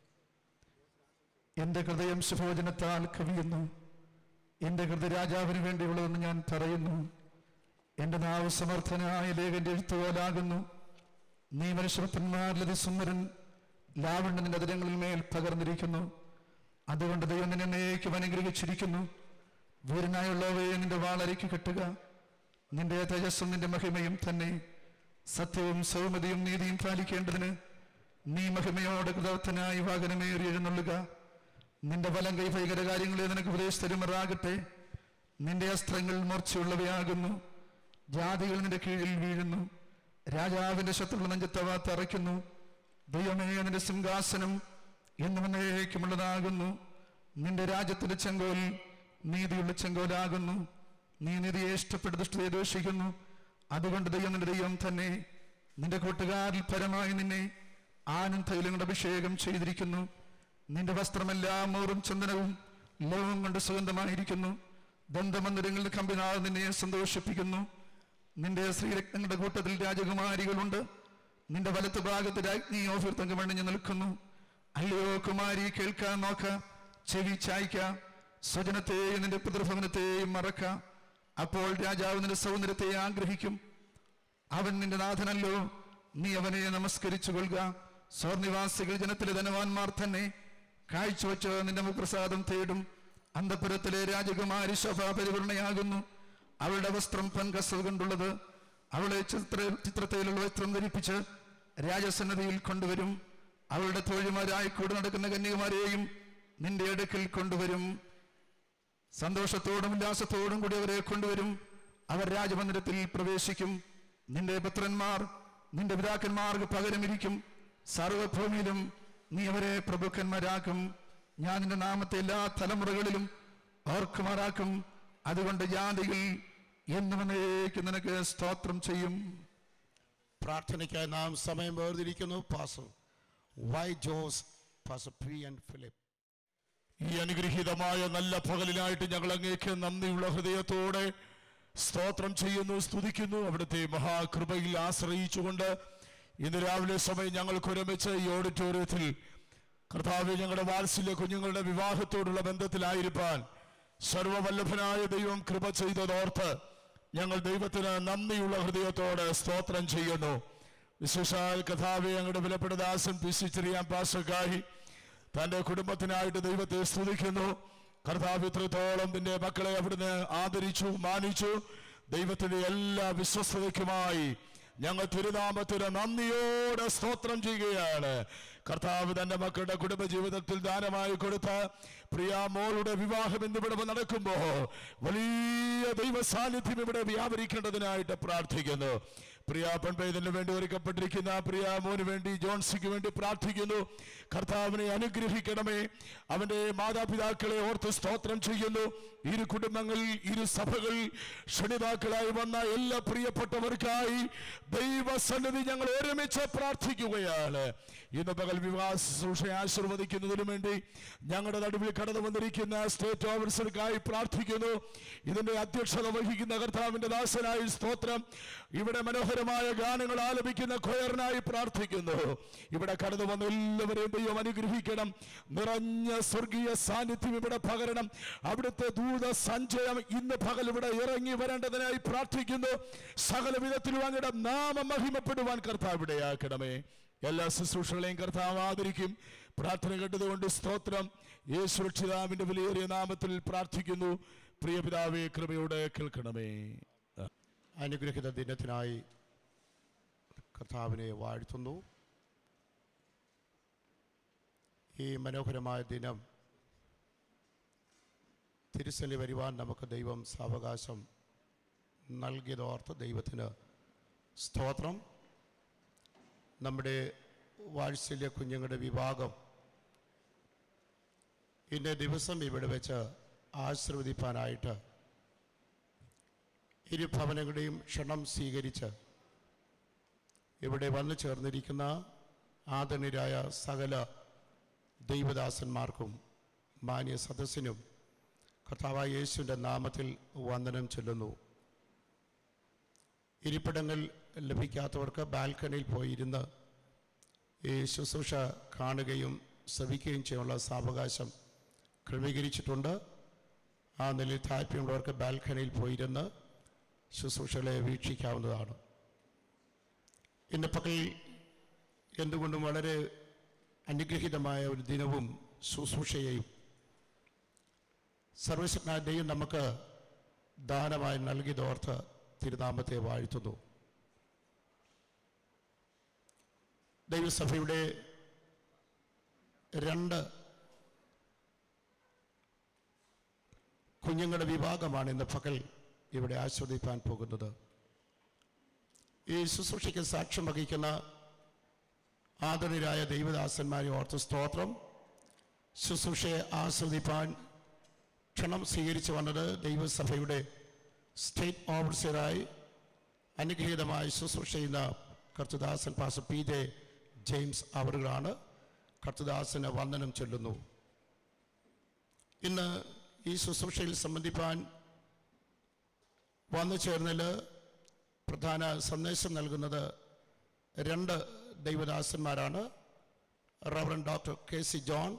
എൻ്റെ ഹൃദയം ശുഭോചനത്താൽ കവിയുന്നു എൻ്റെ ഹൃദയ രാജാവിന് വേണ്ടിയുള്ളതെന്ന് ഞാൻ പറയുന്നു എൻ്റെ നാവ് സമർത്ഥനായ ലേഖൻ്റെ എഴുത്തുപോലാകുന്നു നീ മനുഷ്യപുത്രന്മാരിലതി സുന്ദരൻ ലാവണ്യ നിന്റെ അതിരങ്ങളിൽ മേൽ പകർന്നിരിക്കുന്നു അതുകൊണ്ട് ദൈവം നിന്നെ എന്നേക്കും അനുഗ്രഹിച്ചിരിക്കുന്നു വീരനായുള്ളവയെ നിന്റെ വാളരയ്ക്ക് കെട്ടുക നിന്റെ തേജസ്സും നിന്റെ മഹിമയും തന്നെ സത്യവും സൗമ്യതയും നീതിയും പാലിക്കേണ്ടതിന് നീ മഹിമയോടെ കൃതവത്തനായി വാഹനമേറി എഴുന്നള്ളുക നിന്റെ വലം കൈ ഭയങ്കര കാര്യങ്ങളെ നിനക്ക് ഉപദേശിത്തരുമാറാകട്ടെ നിന്റെ അസ്ത്രങ്ങൾ മൂർച്ചയുള്ളവയാകുന്നു ജാതികൾ നിന്റെ കീഴിൽ വീഴുന്നു രാജാവിന്റെ ശത്രുക്കൾ നെഞ്ചത്തവ തറയ്ക്കുന്നു ദൈവമേ നിന്റെ സിംഹാസനം എന്നും എന്നേക്കുമുള്ളതാകുന്നു നിന്റെ രാജ്യത്തിന്റെ ചെങ്കോൽ നീതിയുള്ള ചെങ്കോലാകുന്നു നീ നീതിയെ ഇഷ്ടപ്പെട്ട് ദുഷ്ടതയെ ദോഷിക്കുന്നു അതുകൊണ്ട് ദൈവം നിന്റെ ദൈവം തന്നെ നിന്റെ കൂട്ടുകാരിൽ പരമായി നിന്നെ ആനും തൈലങ്ങളുടെ അഭിഷേകം ചെയ്തിരിക്കുന്നു നിന്റെ വസ്ത്രമെല്ലാം മൂറും ചന്ദനവും ലവവും കൊണ്ട് സുഗന്ധമായിരിക്കുന്നു ദന്തമന്ദിരങ്ങളുടെ കമ്പിനാൾ നിന്നെ സന്തോഷിപ്പിക്കുന്നു നിന്റെ ശ്രീരത്നങ്ങളുടെ കൂട്ടത്തിൽ രാജകുമാരികളുണ്ട് നിന്റെ വലത്ത് ഭാഗത്ത് രാജ്ഞി ഓഫീർ തങ്കമണിഞ്ഞു നിൽക്കുന്നു അല്ലയോ കുമാരി കേൾക്കാൻ നോക്ക ചെവി ചായ്ക്ക സ്വജനത്തെയും നിന്റെ പിതൃഭവനത്തെയും മറക്ക അപ്പോൾ രാജാവ് നിന്റെ സൗന്ദര്യത്തെ ആഗ്രഹിക്കും അവൻ നിന്റെ നാഥനല്ലോ നീ അവനെ നമസ്കരിച്ചു കൊള്ളുക സ്വർനിവാസികൾ ജനത്തിലെ ധനവാന്മാർ തന്നെ കാഴ്ചവെച്ച് നിന്റെ മുഖപ്രസാദം തേടും അന്തപുരത്തിലെ രാജകുമാരി ശോഭ പരിപൂർണയാകുന്നു അവളുടെ വസ്ത്രം പൻകസവ് കൊണ്ടുള്ളത് അവളെ ചിത്ര ചിത്രത്തിലുള്ള വസ്ത്രം ധരിപ്പിച്ച് രാജസന്നതിയിൽ കൊണ്ടുവരും അവളുടെ തോഴിമാരായി കൂടെ നടക്കുന്ന കന്യകുമാരെയും നിന്റെ അടുക്കൽ കൊണ്ടുവരും സന്തോഷത്തോടും ഉല്ലാസത്തോടും കൂടി അവരെ കൊണ്ടുവരും അവർ രാജമന്ദിരത്തിൽ പ്രവേശിക്കും നിന്റെ പുത്രന്മാർ നിന്റെ പിതാക്കന്മാർക്ക് പകരമിരിക്കും സർവഭൂമിയിലും നീ അവരെ പ്രഭുക്കന്മാരാക്കും ഞാൻ നിന്റെ നാമത്തെ എല്ലാ തലമുറകളിലും ഓർക്കുമാറാക്കും അതുകൊണ്ട് ജാതികൾ എന്നും എന്നേക്കും നിനക്ക് സ്തോത്രം ചെയ്യും പ്രാർത്ഥനയ്ക്കായി നാം സമയം വേർതിരിക്കുന്നു pastor Y Jose pastor P N Philip ഈ അനുഗ്രഹീതമായ നല്ല പകലിനായിട്ട് ഞങ്ങൾ അങ്ങേക്ക് നന്ദിയുള്ള ഹൃദയത്തോടെ സ്തോത്രം ചെയ്യുന്നു സ്തുതിക്കുന്നു അവിടുത്തെ മഹാകൃപയിൽ ആശ്രയിച്ചുകൊണ്ട് ഇന്ന് രാവിലെ സമയം ഞങ്ങൾക്ക് ഒരുമിച്ച് ഈ ഓഡിറ്റോറിയത്തിൽ കർത്താവ് ഞങ്ങളുടെ വാത്സല്യ കുഞ്ഞുങ്ങളുടെ വിവാഹത്തോടുള്ള ബന്ധത്തിലായിരിക്കാൻ സർവവല്ലഭനായ ദൈവം കൃപ ചെയ്തതോർത്ത് ഞങ്ങൾ ദൈവത്തിന് നന്ദിയുള്ള ഹൃദയത്തോടെ സ്തോത്രം ചെയ്യുന്നു വിശേഷാൽ കഥാവെ ഞങ്ങളുടെ വിലപ്പെട്ട ദാസൻ പി സി ചെറിയാൻ പാസക്കായി തന്റെ കുടുംബത്തിനായിട്ട് ദൈവത്തെ സ്തുതിക്കുന്നു കർത്താവ് ഇത്രത്തോളം നിന്റെ മക്കളെ അവിടുന്ന് ആദരിച്ചു മാനിച്ചു ദൈവത്തിന്റെ എല്ലാ വിശ്വസ്തതയ്ക്കുമായി ഞങ്ങൾ തിരുനാമത്തിന് നന്ദിയോടെ സ്തോത്രം ചെയ്യുകയാണ് കർത്താവ് തന്റെ മക്കളുടെ കുടുംബ ജീവിതത്തിൽ ദാനമായി കൊടുത്ത പ്രിയ മോളുടെ വിവാഹം എന്നിവിടെ നടക്കുമ്പോ വലിയ ദൈവ സാന്നിധ്യം ഇവിടെ വ്യാപരിക്കേണ്ടതിനായിട്ട് പ്രാർത്ഥിക്കുന്നു പ്രിയ പെൺപേതിന് വേണ്ടി ഒരുക്കപ്പെട്ടിരിക്കുന്ന പ്രിയ മോന് വേണ്ടി ജോൺസിക്ക് വേണ്ടി പ്രാർത്ഥിക്കുന്നു കർത്താവിനെ അനുഗ്രഹിക്കണമേ അവന്റെ മാതാപിതാക്കളെ ഓർത്ത് സ്തോത്രം ചെയ്യുന്നു ഇരു കുടുംബങ്ങൾ ഇരു സഭകൾ ക്ഷണിതാക്കളായി വന്ന എല്ലാ പ്രിയപ്പെട്ടവർക്കായി ദൈവസന്നിധി ഞങ്ങൾ ഒരുമിച്ച് പ്രാർത്ഥിക്കുകയാണ് ഇന്ന് പകൽ വിവാഹ ശുശ്രൂഷയെ ആശീർവദിക്കുന്നതിനു വേണ്ടി ഞങ്ങളുടെ നടുവിൽ കടന്നു വന്നിരിക്കുന്ന സ്റ്റേറ്റ് ഓഫീസർക്കായി പ്രാർത്ഥിക്കുന്നു ഇതിന്റെ അധ്യക്ഷത വഹിക്കുന്ന കർത്താവിന്റെ ദാസനായി സ്തോത്രം ഇവിടെ മനോഹരമായ ഗാനങ്ങൾ ആലപിക്കുന്ന ഖൊയറിനായി പ്രാർത്ഥിക്കുന്നു ഇവിടെ കടന്നു വന്ന എല്ലാവരെയും ദൈവം അനുഗ്രഹിക്കണം നിറഞ്ഞ സ്വർഗീയ സാന്നിധ്യം ഇവിടെ പകരണം അവിടുത്തെ ദൂത സഞ്ചയം ഇന്ന് പകൽ ഇവിടെ ഇറങ്ങി വരേണ്ടതിനായി പ്രാർത്ഥിക്കുന്നു സകല വിധത്തിലും അങ്ങയുടെ നാമം മഹിമപ്പെടുവാൻ കർത്താവ് ഇടയാക്കണമേ എല്ലാ ശുശ്രൂഷകളെയും കർത്താവ് ആദരിക്കും പ്രാർത്ഥന കേട്ടതുകൊണ്ട് സ്തോത്രം യേശു രക്ഷിതാവിന്റെ വിലയേറിയ നാമത്തിൽ പ്രാർത്ഥിക്കുന്നു പ്രിയ പിതാവേ കൃപയോടെ കേൾക്കണമേ അനുഗ്രഹിത ദിനത്തിനായി കർത്താവിനെ വാഴ്ത്തുന്നു ഈ മനോഹരമായ ദിനം തിരുസലി വരുവാൻ നമുക്ക് ദൈവം സാവകാശം നൽകിയതോർത്ത് ദൈവത്തിന് സ്തോത്രം നമ്മുടെ വാത്സല്യ കുഞ്ഞുങ്ങളുടെ വിഭാഗം ഇന്ന ദിവസം ഇവിടെ വെച്ച് ആശീർവദിപ്പാനായിട്ട് ഇരു ഭവനങ്ങളുടെയും ക്ഷണം സ്വീകരിച്ച് ഇവിടെ വന്നു ചേർന്നിരിക്കുന്ന ആദരണീയരായ സകല ദൈവദാസന്മാർക്കും മാന്യ സദസ്സിനും കർത്താവായ യേശുവിൻ്റെ നാമത്തിൽ വന്ദനം ചൊല്ലുന്നു ഇരിപ്പിടങ്ങൾ ലഭിക്കാത്തവർക്ക് ബാൽക്കണിയിൽ പോയിരുന്ന് ഈ ശുശ്രൂഷ കാണുകയും ശ്രവിക്കുകയും ചെയ്യാനുള്ള സാവകാശം ക്രമീകരിച്ചിട്ടുണ്ട് ആ നിലയിൽ താല്പര്യമുള്ളവർക്ക് ബാൽക്കണിയിൽ പോയിരുന്ന് ശുശ്രൂഷകളെ വീക്ഷിക്കാവുന്നതാണ് ഇന്ന് പകൽ എന്തുകൊണ്ടും വളരെ അനുഗ്രഹീതമായ ഒരു ദിനവും ശുശ്രൂഷയെയും സർവശക്തനായ ദൈവം നമുക്ക് ദാനമായി നൽകിയതോർത്ത് തിരുനാമത്തെ വാഴ്ത്തുന്നു ദൈവസഭയുടെ രണ്ട് കുഞ്ഞുങ്ങളുടെ വിഭാഗമാണ് ഇന്ന് പകൽ ഇവിടെ ആസ്വദിപ്പാൻ പോകുന്നത് ഈ ശുശ്രൂഷയ്ക്ക് സാക്ഷ്യം വഹിക്കുന്ന ആദരണീയരായ ദൈവദാസന്മാരെ ഓർത്ത് സ്തോത്രം ശുശ്രൂഷയെ ആസ്വദിപ്പാൻ ക്ഷണം സ്വീകരിച്ചു വന്നത് ദൈവസഭയുടെ സ്റ്റേറ്റ് ഓഫീസറായി അനുഗ്രഹീതമായി ശുശ്രൂഷ ചെയ്യുന്ന കർത്തുദാസൻ പാസ് പി ജെ ജെയിംസ് അവറുകളാണ് കർത്തുദാസന് വന്ദനം ചൊല്ലുന്നു ഇന്ന് ഈ ശുശ്രൂഷയിൽ സംബന്ധിപ്പാൻ വന്നു ചേർന്നതിൽ പ്രധാന സന്ദേശം നൽകുന്നത് രണ്ട് ദൈവദാസന്മാരാണ് reverend doctor K C John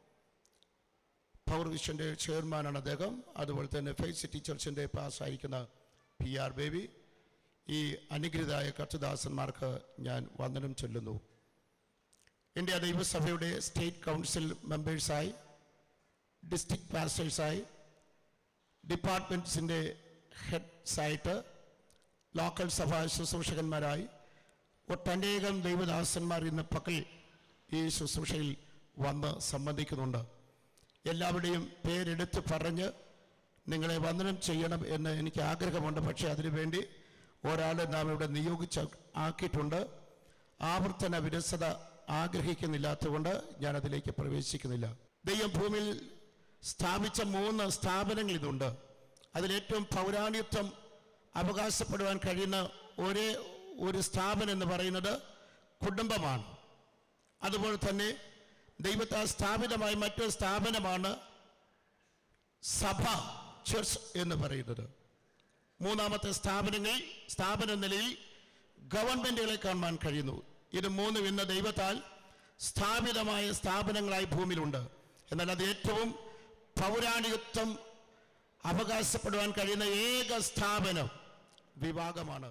Power വിഷൻ്റെ ചെയർമാനാണ് അദ്ദേഹം അതുപോലെ തന്നെ ഫെയ്ത്ത് സിറ്റി ചർച്ചിൻ്റെ പാസ്സായിരിക്കുന്ന പി ആർ ബേബി ഈ അനുഗ്രഹിതായ കർത്തദാസന്മാർക്ക് ഞാൻ വന്ദനം ചൊല്ലുന്നു ഇന്ത്യ ദൈവസഭയുടെ സ്റ്റേറ്റ് കൗൺസിൽ മെമ്പേഴ്സായി ഡിസ്ട്രിക്ട് പാസ്റ്റേഴ്സായി ഡിപ്പാർട്ട്മെൻറ്റ്സിൻ്റെ ഹെഡ്സായിട്ട് ലോക്കൽ സഭാ ശുശ്രൂഷകന്മാരായി ഒട്ടനേകം ദൈവദാസന്മാർ ഇന്ന് പകൽ ഈ ശുശ്രൂഷയിൽ വന്ന് സംബന്ധിക്കുന്നുണ്ട് എല്ലാവരുടെയും പേരെടുത്ത് പറഞ്ഞ് നിങ്ങളെ വന്ദനം ചെയ്യണം എന്ന് എനിക്ക് ആഗ്രഹമുണ്ട് പക്ഷേ അതിനുവേണ്ടി ഒരാളെ നാം ഇവിടെ നിയോഗിച്ച് ആക്കിയിട്ടുണ്ട് ആവർത്തന വിരസത ആഗ്രഹിക്കുന്നില്ലാത്തതുകൊണ്ട് ഞാൻ അതിലേക്ക് പ്രവേശിക്കുന്നില്ല ദൈവം ഭൂമിയിൽ സ്ഥാപിച്ച മൂന്ന് സ്ഥാപനങ്ങൾ ഇതുണ്ട് അതിലേറ്റവും പൗരാണിത്വം അവകാശപ്പെടുവാൻ കഴിയുന്ന ഒരേ ഒരു സ്ഥാപനം എന്ന് പറയുന്നത് കുടുംബമാണ് അതുപോലെ തന്നെ ദൈവത്താൽ സ്ഥാപിതമായ മറ്റൊരു സ്ഥാപനമാണ് സഭ ചർച്ച് എന്ന് പറയുന്നത് മൂന്നാമത്തെ സ്ഥാപനങ്ങൾ സ്ഥാപന നിലയിൽ ഗവൺമെന്റുകളെ കാണുവാൻ കഴിയുന്നു ഇത് മൂന്നും ഇന്ന് ദൈവത്താൽ സ്ഥാപിതമായ സ്ഥാപനങ്ങളായി ഭൂമിയിലുണ്ട് എന്നാൽ അത് ഏറ്റവും പൗരാണികത്വം അവകാശപ്പെടുവാൻ കഴിയുന്ന ഏക സ്ഥാപനം വിഭാഗമാണ്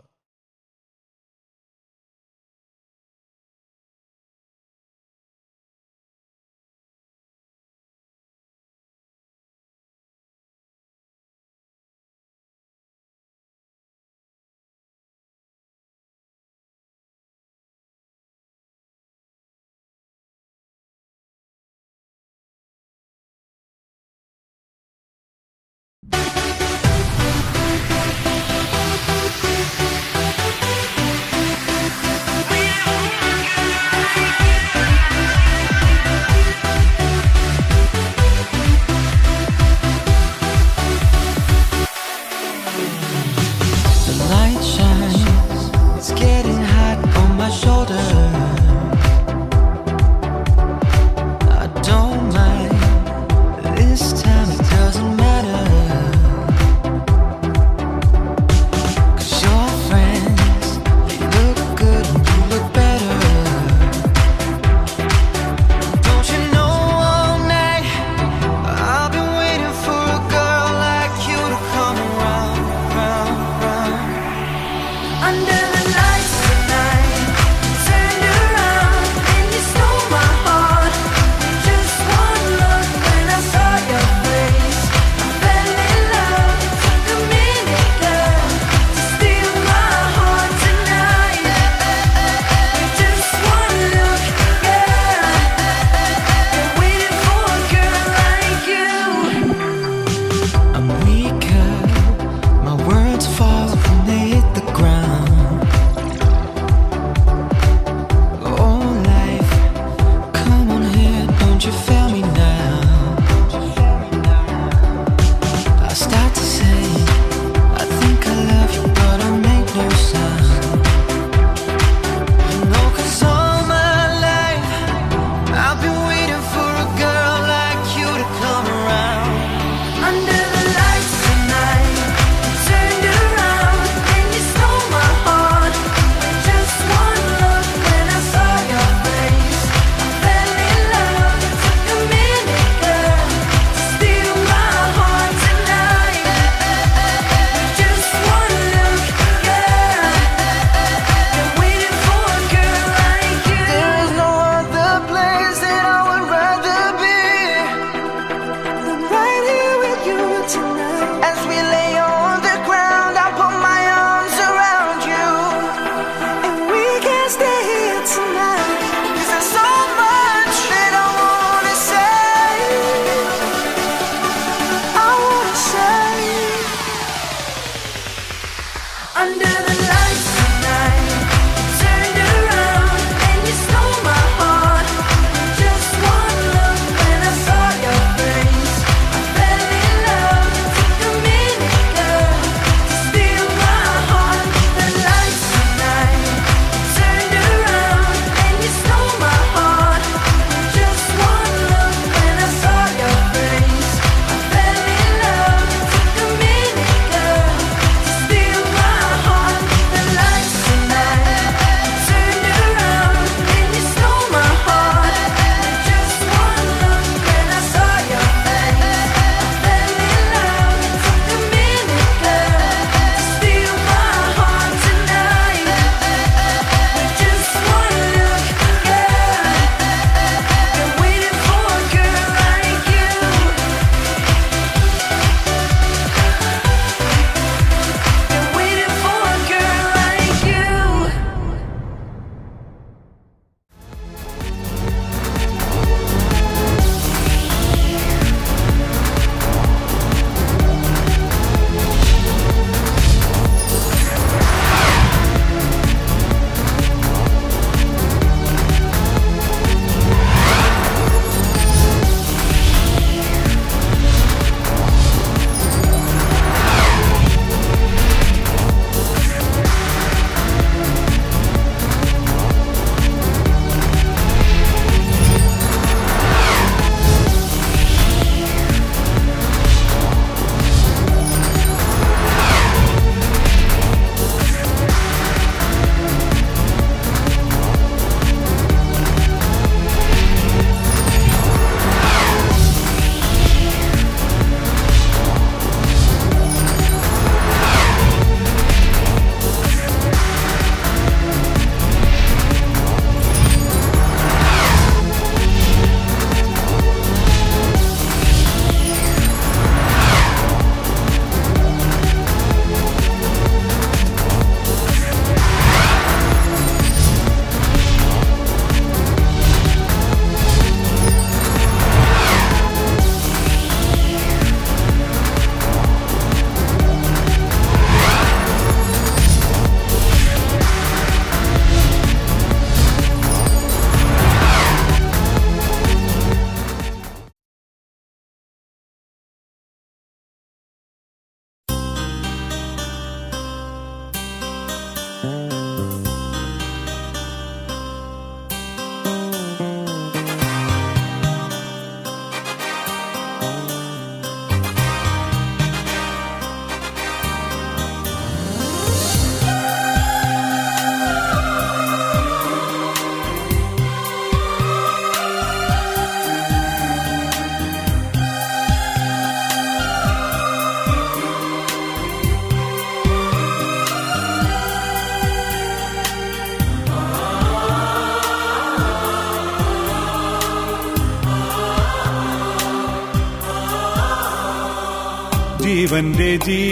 ജീവന്റെ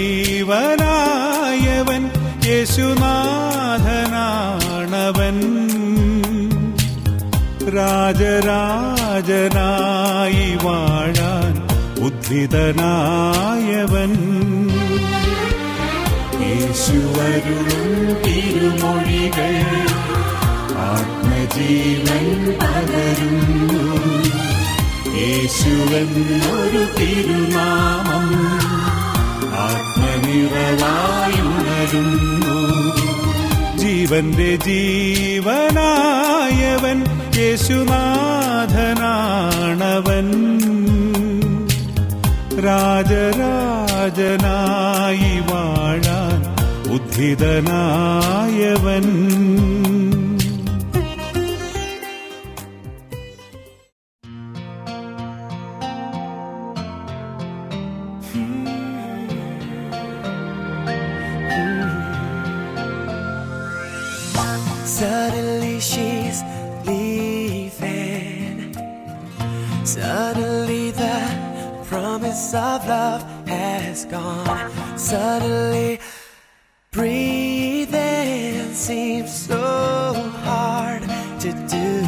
ജീവനായവൻ യേശുനാഥനാണവൻ രാജരാജനായി വാഴാൻ ഉദ്ധിതനായവൻ യേശുവരുളും തിരുമൊഴികൾ ആത്മജീവൻ പകരുന്നു യേശുവെന്നൊരു തിരുനാമം ആത്മനിറവായുണരുന്നു ജീവന്റെ ജീവനായവൻ യേശുനാഥനാണവൻ രാജരാജനായി വാഴാൻ ഉദ്ധിതനായവൻ Suddenly she's leaving. Suddenly the promise of love has gone. Suddenly breathing seems so hard to do.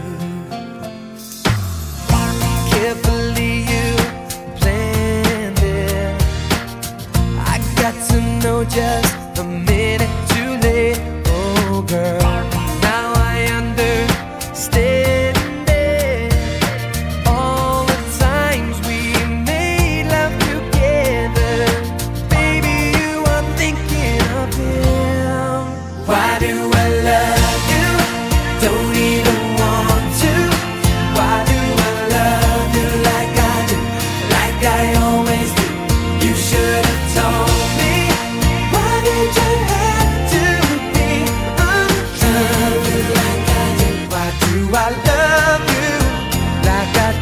Carefully you planned it. I got to know just a minute too late. Oh, girl. Now I understand it. All the times we made love together. Baby, you are thinking of him. Why do I love you? Don't even want to. Why do I love you like I do? Like I always do. You should have told me. Why did you have to be love you like I do? Why do I love you like I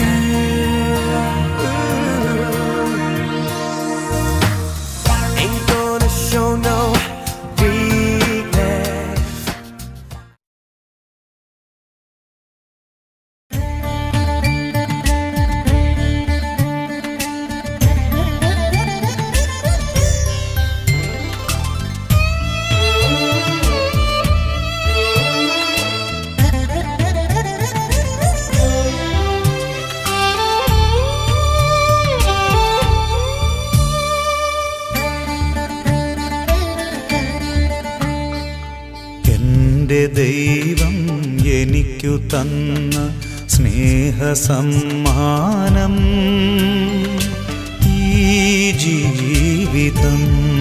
do? Ain't gonna show no weakness. എന്റെ ദൈവം എനിക്കു തന്ന സ്നേഹസമ്മാനം ഈ ജീവിതം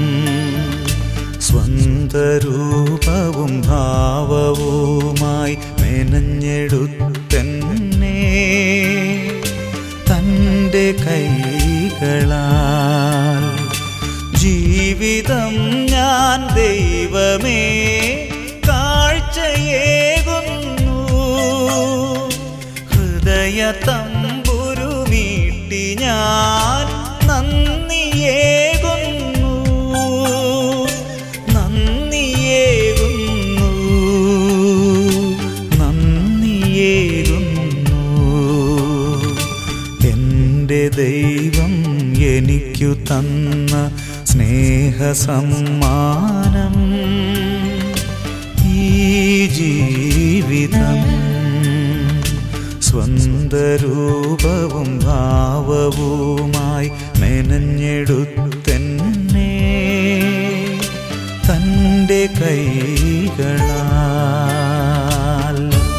സ്വന്തരൂപവും ഭാവവുമായി മെനഞ്ഞെടുത്തെന്നെ തൻ്റെ കൈകളാൽ ജീവിതം ഞാൻ ദൈവമേ കാഴ്ചയേകുന്നു ഹൃദയ തമ്പുരുമീട്ടി ഞാൻ നന്ദിയേകുന്നു നന്ദിയേകുന്നു നന്ദിയേകുന്നു എന്റെ ദൈവം എനിക്കു തന്ന സ്നേഹസമ്മാനം ഈ ജീവിതം സ്വന്തരൂപവും ഭാവവുമായി മെനഞ്ഞെടുത്തെന്നെ തൻ്റെ കൈകളാൽ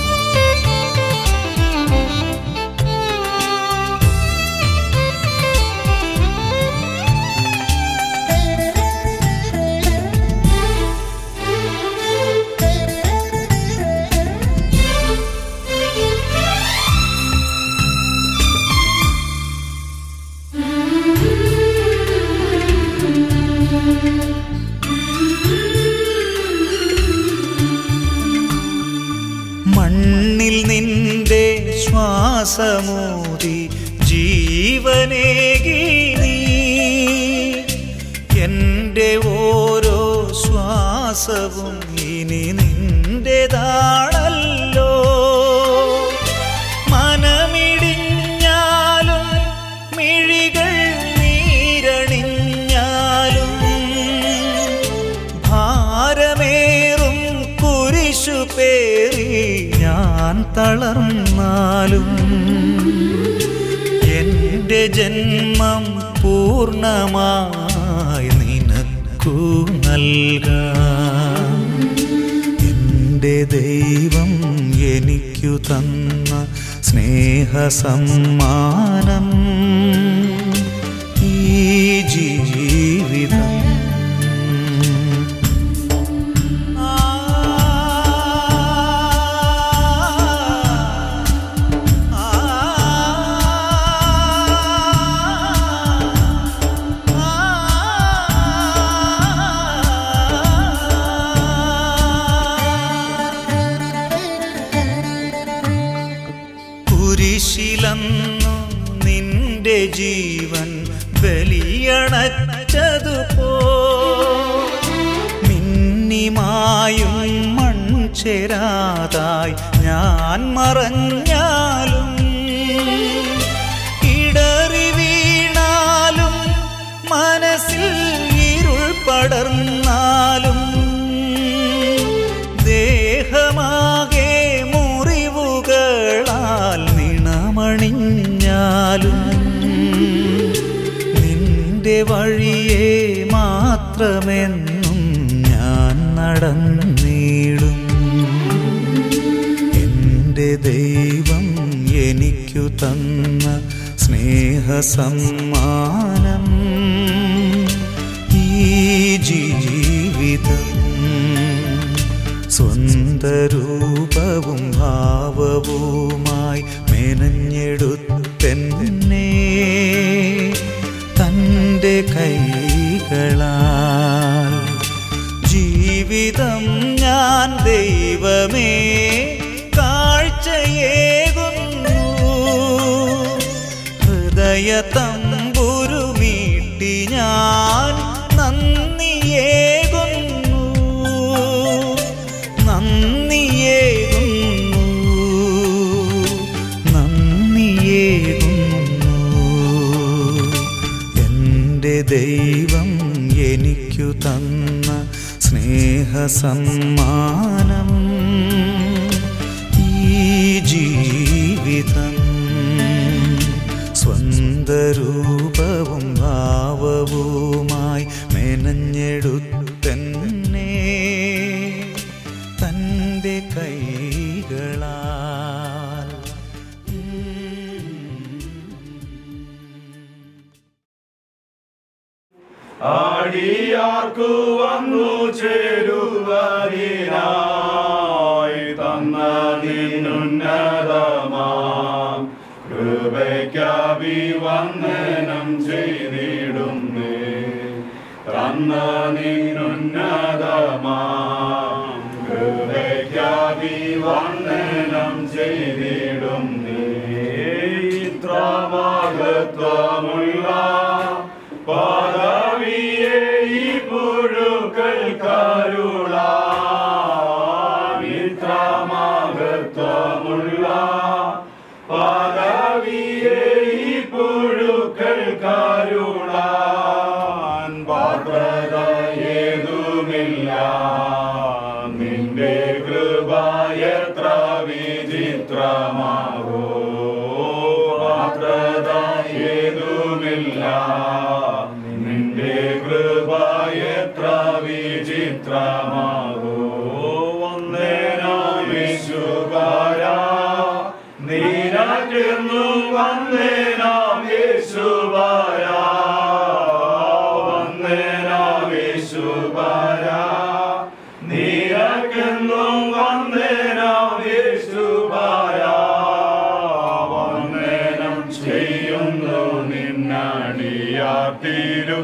മണ്ണിൽ നിന്റെ ശ്വാസമൂതി ജീവനേകി നീ എൻ്റെ ഓരോ ശ്വാസവും ഇനി നിന്റേതാണല്ലോ മനമിടിഞ്ഞാലും മിഴികൾ നീരണിഞ്ഞാലും തളർന്നാലും എൻ്റെ ജന്മം പൂർണ്ണമായി നിനക്കു നൽകാം എൻ്റെ ദൈവം എനിക്കു തന്ന സ്നേഹസമ്മാനം ഈ ജീവിതം കുരിശിലന്നു നിന്റെ ജീവൻ ബലിയണച്ചതുപോ മിന്നിമായും മൺചേരാതായി ഞാൻ മറഞ്ഞാലും ഇടറി വീണാലും മനസ്സിൽ ഇരുൾ പടർന്നാലും ദേഹമാകെ മുറിവുകളാൽ നിണമണിഞ്ഞാലും നിന്റെ വഴിയെ മാത്രമെന്നും ഞാൻ നടന്നിടും എൻ്റെ ദൈവം എനിക്കു തന്ന സ്നേഹസമ്മാനം ഈ ജീവിതം സ്വന്തരൂപവും ഭാവവുമായി മെനഞ്ഞെടുത്തെന്നെ തൻ്റെ കൈകളാൽ ജീവിതം ഞാൻ ദൈവമേ കാഴ്ചയേകുന്നു ഹൃദയ തമ്പുരുമീട്ടി ഞാൻ നന്ദിയേകുന്നു നന്ദിയേകുന്നു നന്ദിയേകുന്നു എൻ്റെ ദൈവം എനിക്കു തന്ന സ്നേഹസമ്മാനം ഈ ജീവിതം സ്വന്തരൂപവും ഭാവവുമായി മെനഞ്ഞെടുത്തെന്നെ തൻ്റെ കൈകളാൽ ആടിയാർക്കു വന്നു ചേരുവതിനായി തന്നതിനുന്നതമാം കൃപയ്ക്കഭിവന്ദനം ചെയ്തിടുന്നേ തന്നതിനുന്നതമാം കൃപയ്ക്കഭിവന്ദനം ചെയ്തിടുന്നേ ഇത്ര മഹത്വമുള്ള പദവിയെ ഈ പുഴുക്കൾ കരുളാമിത്രമഹത്വമുള്ള പദവിയെ ഈ പുഴുക്കൾ കരുളാൻ പാത്രത ഏതുമില്ല നിന്റെ കൃപ എത്ര വിചിത്രമാകോ പാത്രത ഏതുമില്ല നിന്റെ കൃപ എത്ര വിചിത്രമാകോ വന്നേനാം യേശുകാരാ നീനാക്കുന്നു വന്നേനാം യേശുകാരാ വന്നേനാം യേശുകാരാ നീനാക്കുന്നു വന്നേനാം യേശുകാരാ വന്ദനം ചെയ്യുന്നു നിന്നടിയാത്തിരു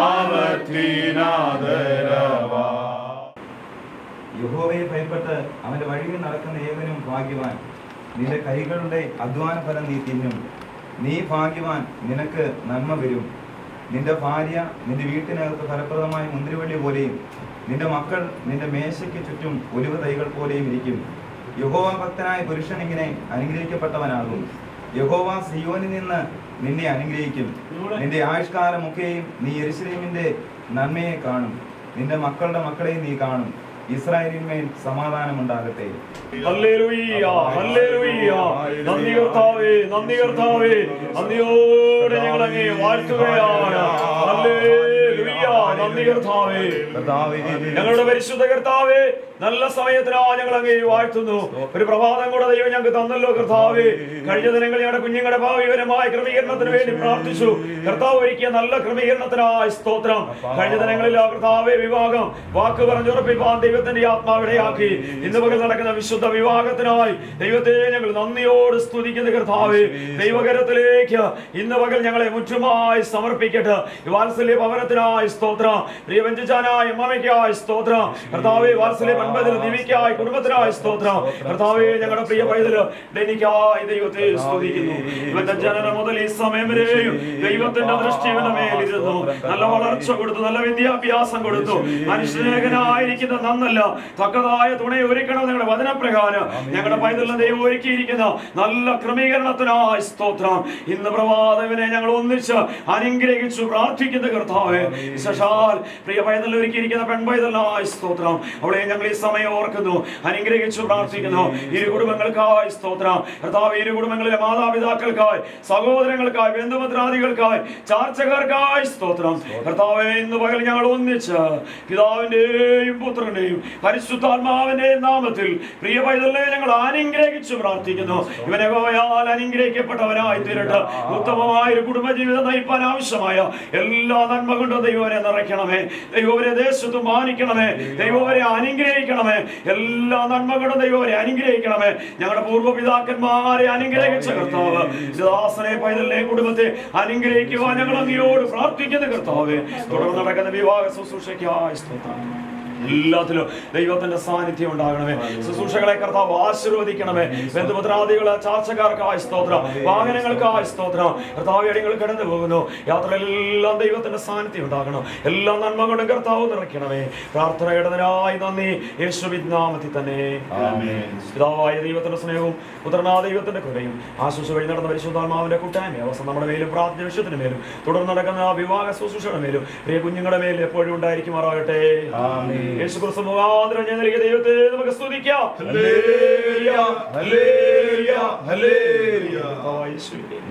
നാമത്തിനാദരവാ യഹോവയെ ഭയപ്പെട്ട് അവന്റെ വഴിയിൽ നടക്കുന്ന ഏവനും ഭാഗ്യവാൻ നിന്റെ കൈകളുടെ അധ്വാന ഫലം നീ തിന്നും നീ ഭാഗ്യവാൻ നിനക്ക് നന്മ വരും നിന്റെ ഭാര്യ നിന്റെ വീട്ടിനകത്ത് ഫലപ്രദമായ മുന്തിരിവള്ളി പോലെയും നിന്റെ മക്കൾ നിന്റെ മേശയ്ക്ക് ചുറ്റും ഒലിവ് തൈകൾ പോലെയും ഇരിക്കും യഹോവ ഭക്തനായ പുരുഷൻ ഇങ്ങനെ അനുഗ്രഹിക്കപ്പെട്ടവനാകും യഹോവ സിയോനിൽ നിന്ന് നിന്നെ അനുഗ്രഹിക്കും നിന്റെ ആയുഷ്കാലമൊക്കെയും നീ യെരുശലേമിന്റെ നന്മയെ കാണും നിന്റെ മക്കളുടെ മക്കളെയും നീ കാണും ഇസ്രായേലിന്മേൽ സമാധാനം ഉണ്ടാകട്ടെ ഹല്ലേലൂയ്യ, ഹല്ലേലൂയ്യ. നന്ദി കർത്താവേ നന്ദി കർത്താവേ നന്ദിയോടെ ഞങ്ങൾ അങ്ങേ വാഴ്ത്തുകയാണ് ഹല്ലേലൂയ്യ, നന്ദി കർത്താവേ കർത്താവേ ഞങ്ങളുടെ പരിശുദ്ധ കർത്താവേ നല്ല സമയത്തിനാ ഞങ്ങൾ അങ്ങേ വാഴ്ത്തുന്നു ഒരു പ്രഭാതം കൂടെ ദൈവം ഞങ്ങൾക്ക് തന്നല്ലോ കർത്താവേ കഴിഞ്ഞ ദിനങ്ങൾ ഞങ്ങളുടെ കുഞ്ഞുങ്ങളുടെ ഭാവിപരമായ ക്രമീകരണത്തിന് വേണ്ടി പ്രാർത്ഥിച്ചു കർത്താവ് ഒരുക്കിയ നല്ല ക്രമീകരണത്തിനായി സ്തോത്രം കഴിഞ്ഞ ദിനങ്ങളിൽ ആ കർത്താവെ വിവാഹം വാക്ക് പറഞ്ഞുറപ്പിപ്പാൻ ദൈവത്തിന്റെ ആത്മാവിടെയാക്കി ഇന്ന് പകൽ നടക്കുന്ന വിശുദ്ധ വിവാഹത്തിനായി ദൈവത്തെ ഞങ്ങൾ നന്ദിയോട് സ്തുതിക്കുന്ന കർത്താവേ ദൈവകരത്തിലേക്ക് ഇന്ന് പകൽ ഞങ്ങളെ മുറ്റുമായി സമർപ്പിക്കട്ടെ ഈ വാത്സല്യ ഭവനത്തിനായി സ്തോത്രം പ്രിയവഞ്ചാനായ അമ്മയ്ക്കായി സ്തോത്രം കർത്താവെ വാത്സല്യ പൺപതിൽ ദിവിക്കായി കുടുംബത്തിനായി സ്തോത്രം കർത്താവെ ഞങ്ങളുടെ പ്രിയ പൈതല് ഡെനിക്കായി ദൈവത്തെ സ്തുതിക്കുന്നു ഇവന്റെ ജനനം മുതൽ ഈ സമയം വരെയും ദൈവത്തിന്റെ ദൃഷ്ടി ഇവന്റെ മേലിരുന്നു നല്ല വളർച്ച കൊടുത്തു നല്ല വിദ്യാഭ്യാസം കൊടുത്തു മനുഷ്യനായിരിക്കുന്ന നന്നല്ല തക്കതായ തുണയെ ഒരുക്കണം നിങ്ങളുടെ വചനപ്രകാരം ഞങ്ങളുടെ പൈതലിനെ ദൈവം ഒരുക്കിയിരിക്കുന്ന നല്ല ക്രമീകരണത്തിനായി സ്തോത്രം ഇന്ന് പ്രഭാതവനെ ഞങ്ങൾ ഒന്നിച്ച് അനുഗ്രഹിച്ചു പ്രാർത്ഥിക്കുന്ന കർത്താവെ വിശേഷാൽ പ്രിയ പൈതൽ ഒരുക്കിയിരിക്കുന്ന പെൺപൈതലിനായി സ്തോത്രം അവളെ ഞങ്ങൾ ഈ സമയം ഓർക്കുന്നു അനുഗ്രഹിച്ചു പ്രാർത്ഥിക്കുന്നു ഇരു കുടുംബങ്ങൾക്കായി സ്തോത്രം കർത്താവ് ഇരു കുടുംബങ്ങളിലെ മാതാപിതാക്കൾക്കായി സഹോദരങ്ങൾക്കായി ബന്ധുമിത്രാദികൾക്കായി ചാർച്ചക്കാർക്കായി സ്തോത്രം കർത്താവെ ഇന്ന് പകൽ ഞങ്ങൾ ഒന്നിച്ച് പിതാവിന്റെയും പുത്രന്റെയും പരിശുദ്ധാത്മാവിന്റെയും നാമത്തിൽ പ്രിയ പൈതലിനെ ഞങ്ങൾ അനുഗ്രഹിച്ചു പ്രാർത്ഥിക്കുന്നു ഇവനെ പോയാൽ അനുഗ്രഹിക്കപ്പെട്ടവനായി തീരട്ടെ ഉത്തമമായ ഒരു കുടുംബജീവിതം നയിപ്പാൻ ആവശ്യമായ എല്ലാ നന്മ കൊണ്ടും ദൈവനെ നിറയ്ക്കണമേ ദൈവവരെ ദേശത്ത് മാനിക്കണമേ ദൈവവരെ അനുഗ്രഹിക്കണമേ എല്ലാ നന്മകളും ദൈവവരെ അനുഗ്രഹിക്കണമേ ഞങ്ങളുടെ പൂർവ്വപിതാക്കന്മാരെ അനുഗ്രഹിച്ച കർത്താവ് ദാസനെ പൈതലിനെ കുടുംബത്തെ അനുഗ്രഹിക്കുവാൻ ഞങ്ങൾ അങ്ങയോട് പ്രാർത്ഥിക്കുന്ന കർത്താവ് തുടർന്ന് നടക്കുന്ന വിവാഹ ശുശ്രൂഷയ്ക്കായി സ്തോത്രം എല്ലാത്തിലും ദൈവത്തിന്റെ സാന്നിധ്യം ഉണ്ടാകണമേ ശുശ്രൂഷകളെ കർത്താവ് ആശീർവദിക്കണമേ ബന്ധുപത്രാദികളെ ചാർച്ചക്കാർക്കായി സ്തോത്രം വാഹനങ്ങൾക്കായി സ്തോത്രം കർത്താവ് എടികൾ കടന്നു പോകുന്നു യാത്രയിലെല്ലാം ദൈവത്തിന്റെ സാന്നിധ്യം ഉണ്ടാകണം എല്ലാ നന്മ കൊണ്ടും കർത്താവ് നിറയ്ക്കണമേ പ്രാർത്ഥനയുടേതിനായി നന്ദി യേശുവിൻ നാമത്തിൽ തന്നെ പിതാവായ ദൈവത്തിന്റെ സ്നേഹവും പുത്രനാ ദൈവത്തിന്റെ കൃപയും ആശുശ വഴി നടന്ന പരിശുദ്ധാത്മാവിന്റെ കൂട്ടായ്മ അവസ്ഥ നമ്മുടെ മേലും പ്രാർത്ഥന വിഷയത്തിന് മേലും തുടർന്ന് നടക്കുന്ന ആ വിവാഹ ശുശ്രൂഷയുടെ മേലും പ്രിയ കുഞ്ഞുങ്ങളുടെ മേലും എപ്പോഴും ഉണ്ടായിരിക്കുമാറാകട്ടെ യേശു ക്രിസ്തു മുഖാന്തരം ഞാൻ നൽകിയ ദൈവത്തെ നമുക്ക് സ്തുതിക്കാം ഹല്ലേലൂയ, ഹല്ലേലൂയ, ഹല്ലേലൂയ. കർത്താവായ യേശുവേ.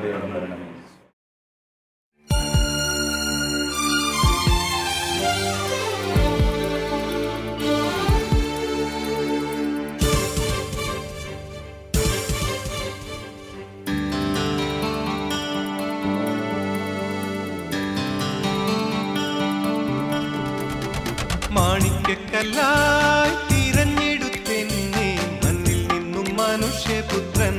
മാണിക്കല്ലായി തിരഞ്ഞെടുത്തെന്നെ മണ്ണിൽ നിന്നും മനുഷ്യപുത്രൻ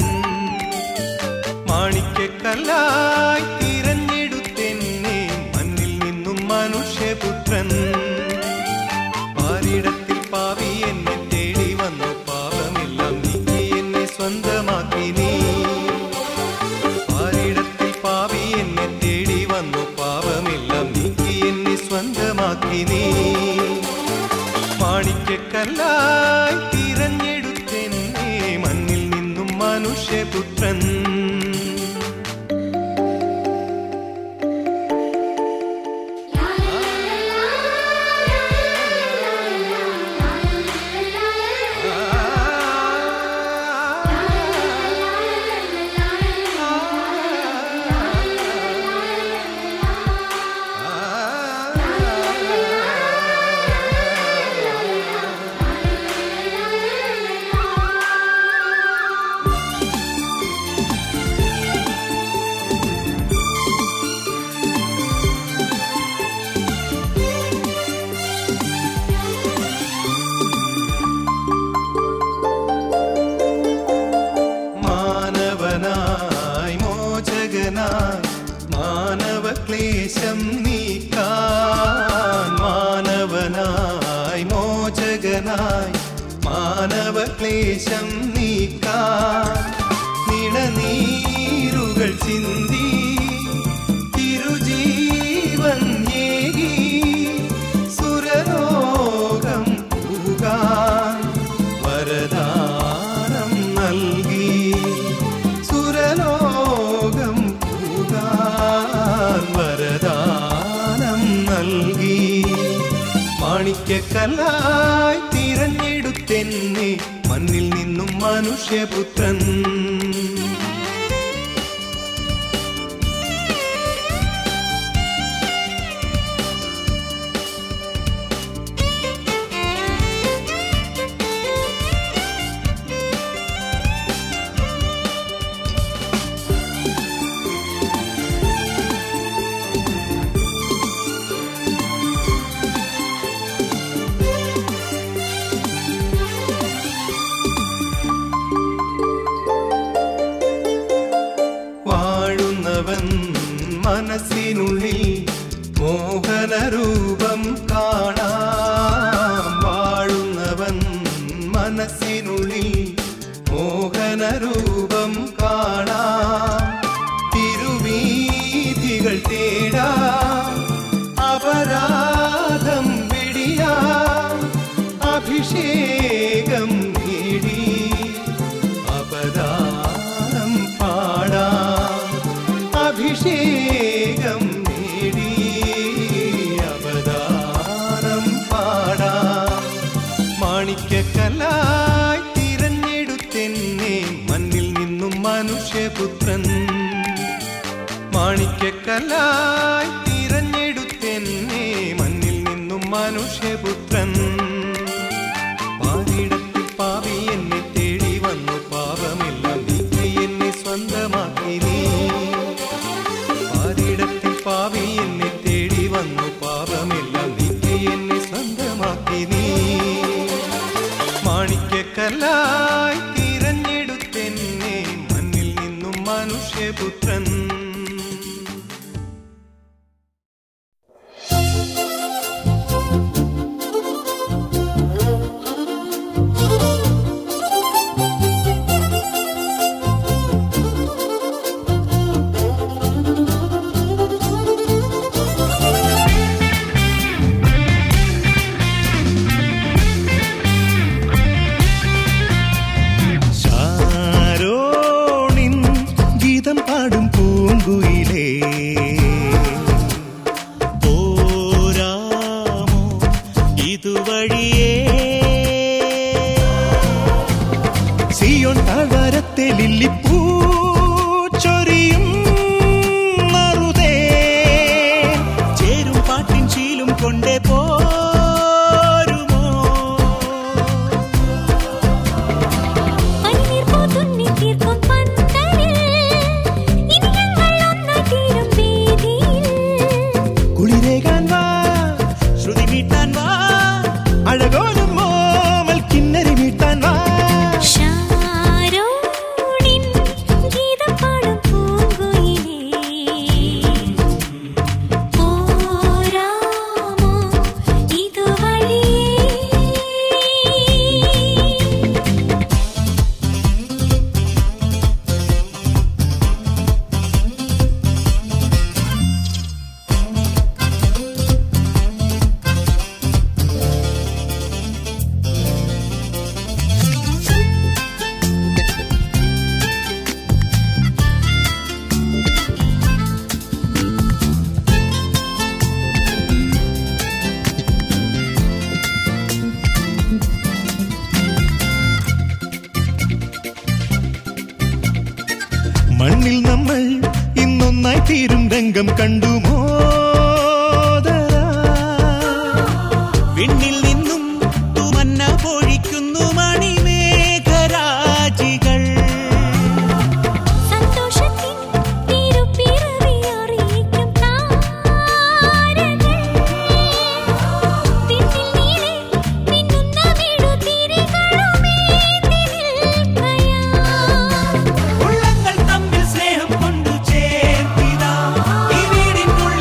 മാണിക്കല്ലായി തിരഞ്ഞെടുത്തെന്നെ മണ്ണിൽ നിന്നും മനുഷ്യപുത്രൻ പാരിടത്തിൽ പാവി എന്നെ തേടി വന്നു പാപമെല്ലാം നീക്കി എന്നെ സ്വന്തമാക്കി നീ പാരിടത്തിൽ പാവി എന്നെ തേടി വന്നു പാപമെല്ലാം നീക്കി എന്നെ സ്വന്തമാക്കി നീ മാണിക്കല്ലായി തിരഞ്ഞെടുത്തെന്നെ മണ്ണിൽ നിന്നും മനുഷ്യപുത്രൻ മാനവനായി മോചകനായി മാനവക്ലേശം നീക്കാൻ മാനവനായി മോചകനായി മാനവക്ലേശം നീക്കാൻ നിണനീരുകൾ ചിന്തി തിരുജീവൻ ഏകി സുരലോകം പൂകാൻ വരദാനം നൽകി സുരലോകം പൂകാൻ വരദാനം നൽകി മാണിക്യക്കല്ലായി തിരഞ്ഞ തിരഞ്ഞെടുത്തെന്നെ മണ്ണിൽ നിന്നും മനുഷ്യപുത്രൻ വാഴുന്നവൻ മനസ്സിനുള്ളിൽ മോഹനരൂപം കാണാം വാഴുന്നവൻ മനസ്സിനുള്ളിൽ മോഹനരൂപം കാണാം തിരുവീതികൾ തേടാ അപരാധം വെടിയാ അഭിഷേകം നേടി അപദാനം പാടാം അഭിഷേകം നേടി അപദാനം പാടാം മാണിക്യക്കലായി തിരഞ്ഞെടുത്തെന്നെ മണ്ണിൽ നിന്നും മനുഷ്യപുത്രൻ മാണിക്യക്കലായി തിരഞ്ഞെടുത്തെന്നെ മണ്ണിൽ നിന്നും മനുഷ്യപുത്രൻ പാരിടത്തിൽ പാവി എന്നെ തേടി വന്നു പാപമെല്ലാം നീക്കി എന്നെ സ്വന്തമാക്കി നീ പാരിടത്തിൽ പാവി എന്നെ തേടി വന്നു പാപമെല്ലാം നീക്കി എന്നെ സ്വന്തമാക്കി നീ മാണിക്യക്കല്ലായി തിരഞ്ഞെടുത്തെന്നെ മണ്ണിൽ നിന്നും മനുഷ്യപുത്രൻ ശാരോണിൻ ഗീതം പാടും പൂങ്കുയിലേ പോരാമോ ഇതുവഴിയേ സിയോൺ താഴ്വാരത്തെ ലില്ലിപ്പൂ ചൊരിയും മറുതേ ചേരും പാട്ടിൻ ശീലും കൊണ്ടേ പോരുമോ പനിനീർ പൂത്തുന്നി തീർക്കും പന്തലിൽ ഇനി ഞങ്ങൾ ഒന്നായി തീരും വേദിയിൽ കുളിരേകാൻ വാ ശ്രുതി മീട്ടാൻ വാ അഴകോലും മോമൽ കിന്നരി മീട്ടാൻ വാ ഷാരോണിൻ ഗീതം പാടും പൂങ്കുയിലേ പോരാമോ ഇതുവഴിയേ മണ്ണിൽ നമ്മൾ ഇന്നൊന്നായി തീരും രംഗം കണ്ടുമോ വിണ്ണിൽ നിന്നും തുമന്ന പൊഴിക്കുന്നു മണിമേഘരാജികൾ സന്തോഷത്തിൻ തിരുപ്പിറവി അറിയിക്കും താരങ്ങൾ പിന്നിൽ നീളെ മിന്നുന്ന മെഴുതിരികളുമേന്തി നിൽക്കയാ ഉള്ളങ്ങൾ തമ്മിൽ സ്നേഹം കൊണ്ടു ചേർത്തിതാ ഈ വീടിനുള്ളിൽ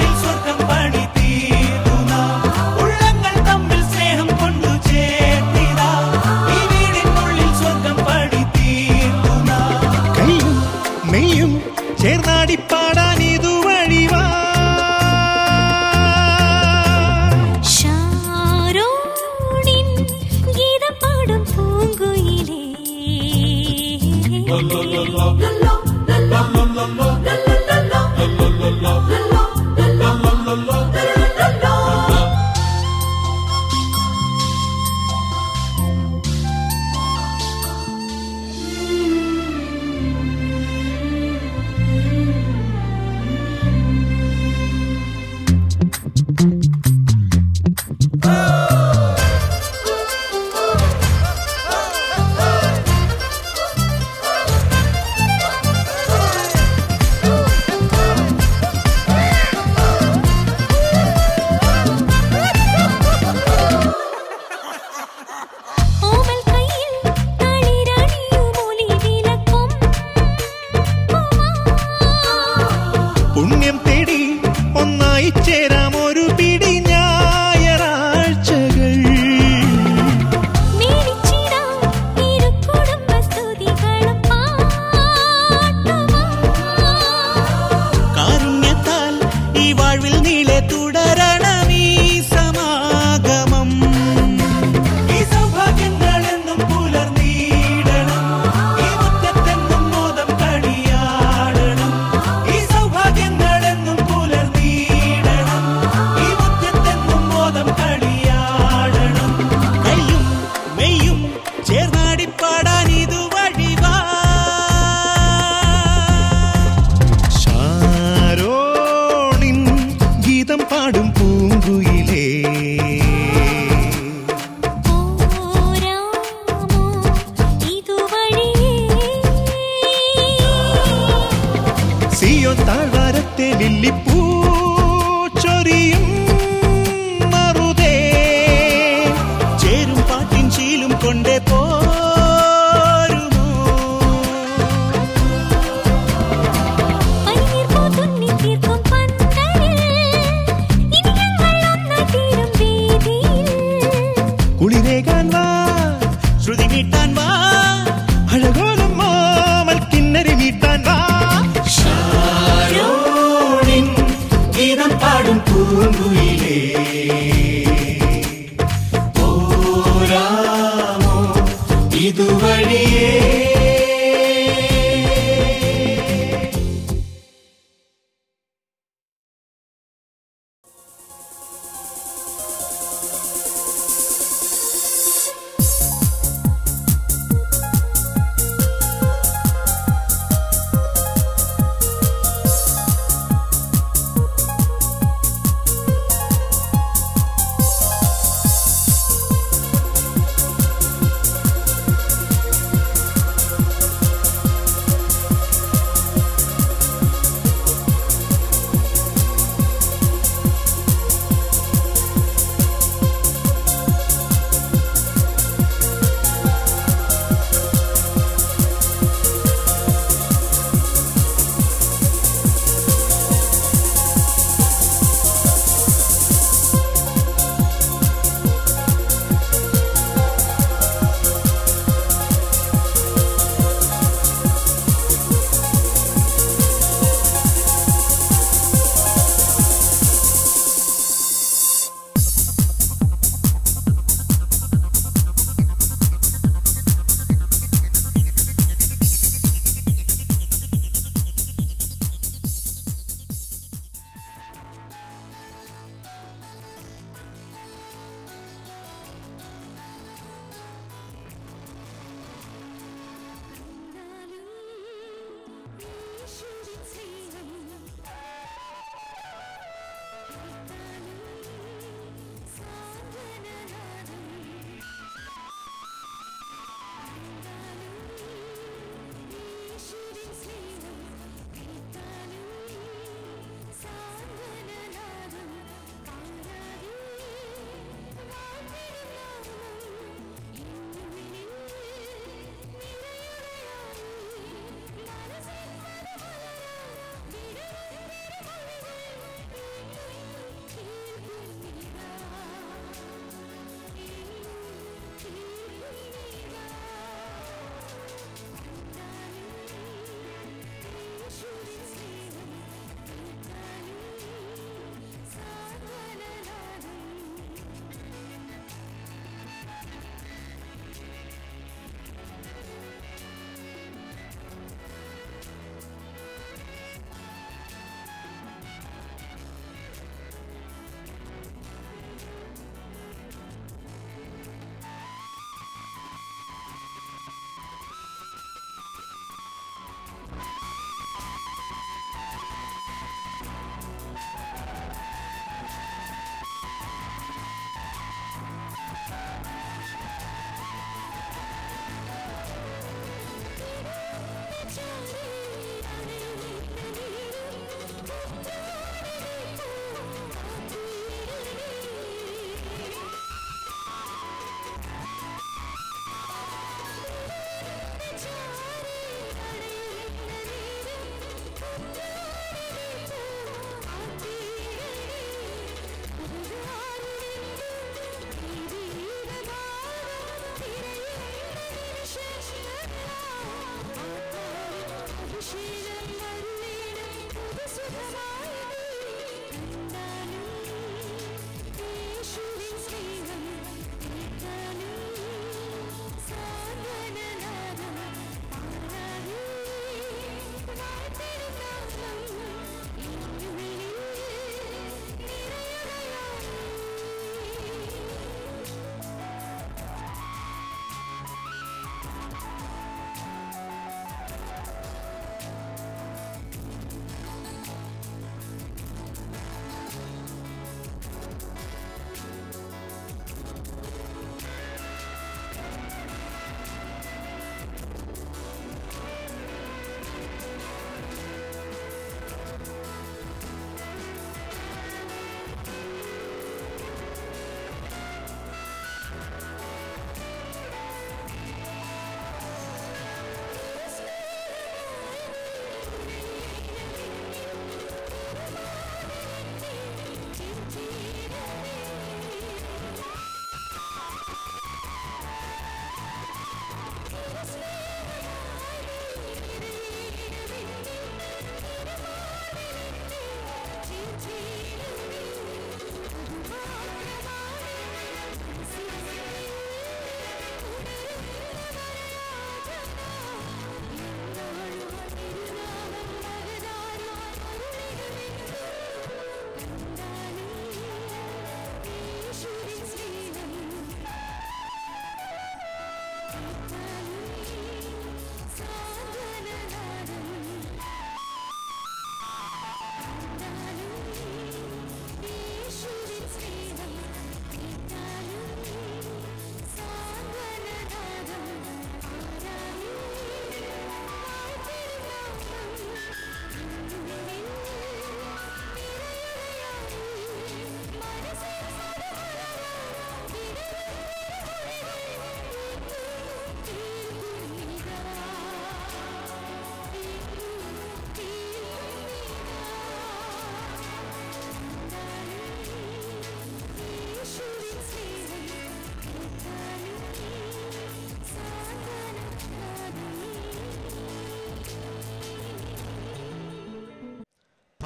വാഴ്വിൽ നീളെ തുടരണം ഈ സമാഗമം ഈ സൗഭാഗ്യങ്ങളെന്നും പുലർന്നീടണം ഈ മുറ്റത്തെന്നും മോദം കണിയാടണം ഈ സൗഭാഗ്യങ്ങളെന്നും പുലർന്നീടണം ഈ മുറ്റത്തെന്നും മോദം കണിയാടണം കയ്യും മെയ്യും ചേർന്നാടിപ്പാടാൻ ഇത് വഴിവാ ഷാരോണിൻ ഗീതം പാടും പൂങ്കുയിലേ പോരാമോ ഇതുവഴിയേ സിയോൻ താഴ്വാരത്തെ ലില്ലിപ്പൂ ചൊരിയും മറുതേ ചേരും പാട്ടിൻ ശീലും കൊണ്ടേ പോരുമോ പനിനീർപ്പൂ തുന്നിത്തീർക്കും പന്തലിൽ ഇനി ഞങ്ങൾ ഒന്നായി തീരും വേദിയിൽ കുളിരേകാൻ വാ ശ്രുതി മീട്ടാൻ വാ അഴകോലും മാമൽ കിന്നരി മീട്ടാൻ വാ ഷാരോണിൻ ഗീതം പാടും പൂങ്കുയിലേ പോരാമോ ഇതുവഴിയേ ും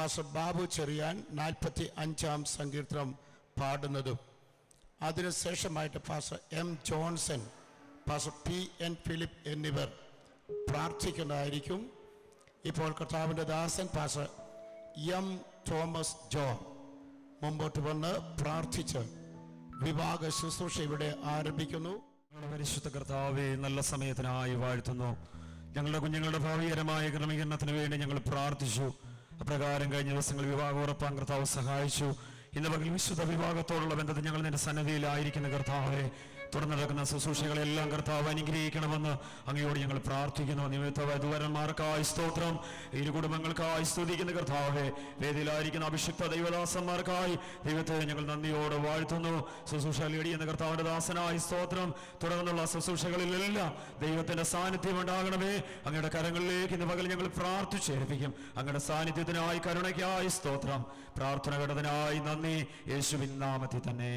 പാസ്റ്റർ ബാബു ചെറിയാൻ നാൽപ്പത്തി അഞ്ചാം സങ്കീർത്തനം പാടുന്നതും അതിനുശേഷമായിട്ട് pastor M Johnson pastor P N Philip എന്നിവർ പ്രാർത്ഥിക്കുന്നതായിരിക്കും ഇപ്പോൾ കർത്താവിൻ്റെ ദാസൻ പാസ്റ്റർ എം തോമസ് ജോൺ മുമ്പോട്ട് വന്ന് പ്രാർത്ഥിച്ച് വിവാഹ ശുശ്രൂഷ ഇവിടെ ആരംഭിക്കുന്നു ഞങ്ങളുടെ പരിശുദ്ധ കർത്താവെ നല്ല സമയത്തിനായി വാഴ്ത്തുന്നു ഞങ്ങളുടെ കുഞ്ഞുങ്ങളുടെ ഭാവികരമായ ക്രമീകരണത്തിന് വേണ്ടി ഞങ്ങൾ പ്രാർത്ഥിച്ചു അപ്രകാരം കഴിഞ്ഞ ദിവസങ്ങൾ വിവാഹം ഉറപ്പാൻ കർത്താവ് സഹായിച്ചു ഇന്ന് പകൽ വിശുദ്ധ വിവാഹത്തോടുള്ള ബന്ധത്തിൽ ഞങ്ങൾ നിന്റെ സന്നദ്ധിയിലായിരിക്കുന്ന കർത്താവെ തുടർന്ന് നടക്കുന്ന ശുശ്രൂഷകളെല്ലാം കർത്താവ് അനുഗ്രഹിക്കണമെന്ന് അങ്ങയോട് ഞങ്ങൾ പ്രാർത്ഥിക്കുന്നു നിമിത്ത വധുവരന്മാർക്കായി സ്തോത്രം ഇരു കുടുംബങ്ങൾക്കായി സ്തുതിക്കുന്ന കർത്താവെ വേദിയിലായിരിക്കുന്ന അഭിഷിക്ത ദൈവദാസന്മാർക്കായി ദൈവത്തെ ഞങ്ങൾ നന്ദിയോടെ വാഴ്ത്തുന്നു ശുശ്രൂഷ ലീഡിയെന്ന കർത്താവിന്റെ ദാസനായി സ്തോത്രം തുടർന്നുള്ള ശുശ്രൂഷകളിലെല്ലാം ദൈവത്തിന്റെ സാന്നിധ്യം ഉണ്ടാകണമേ അങ്ങയുടെ കരങ്ങളിലേക്ക് ഇന്ന് പകൽ ഞങ്ങൾ പ്രാർത്ഥിച്ചേൽപ്പിക്കും അങ്ങയുടെ സാന്നിധ്യത്തിനായി കരുണയ്ക്കായി സ്തോത്രം പ്രാർത്ഥന ഘടത്തിനായി നന്ദി യേശുവിൻ നാമത്തിൽ തന്നെ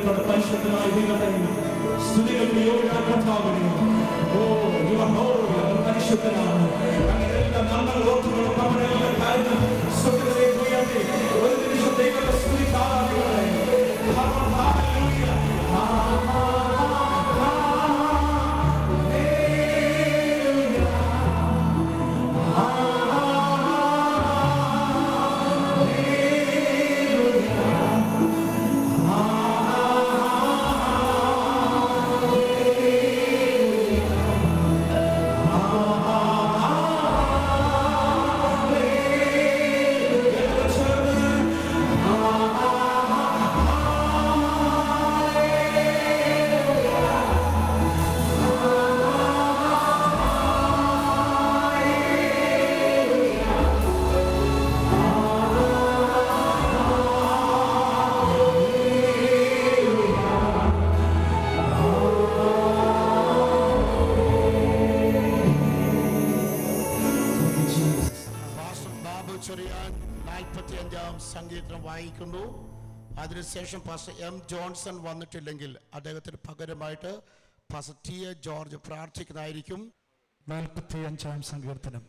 പരിശുദ്ധനായ ദൈവത്തെ സ്തുതികൾക്ക് യോഗ്യനായ കർത്താവിനെ ഓ യു ആർ ഹോളി പരിശുദ്ധനാണ് അങ്ങനെയെല്ലാം നമ്മൾ ഓർത്തുകൊണ്ട് നമ്മുടെ എല്ലാ കാര്യങ്ങളും സ്വർഗ്ഗത്തിലേക്ക് ഉയർത്തി ഒരു നിമിഷം ദൈവത്തെ സ്തുതിക്കാം ആരാധികളെ. ഹല്ലേലൂയ. പാസ്റ്റർ ബാബു ചെറിയാൻ നാൽപ്പത്തി അഞ്ചാം സംഗീതം വായിക്കുന്നു അതിനുശേഷം പാസ്റ്റർ എം ജോൺസൺ വന്നിട്ടില്ലെങ്കിൽ അദ്ദേഹത്തിന് പകരമായിട്ട് പാസ്റ്റർ ടി എ ജോർജ് പ്രാർത്ഥിക്കുന്നതായിരിക്കും നാൽപ്പത്തി അഞ്ചാം സങ്കീർത്തനം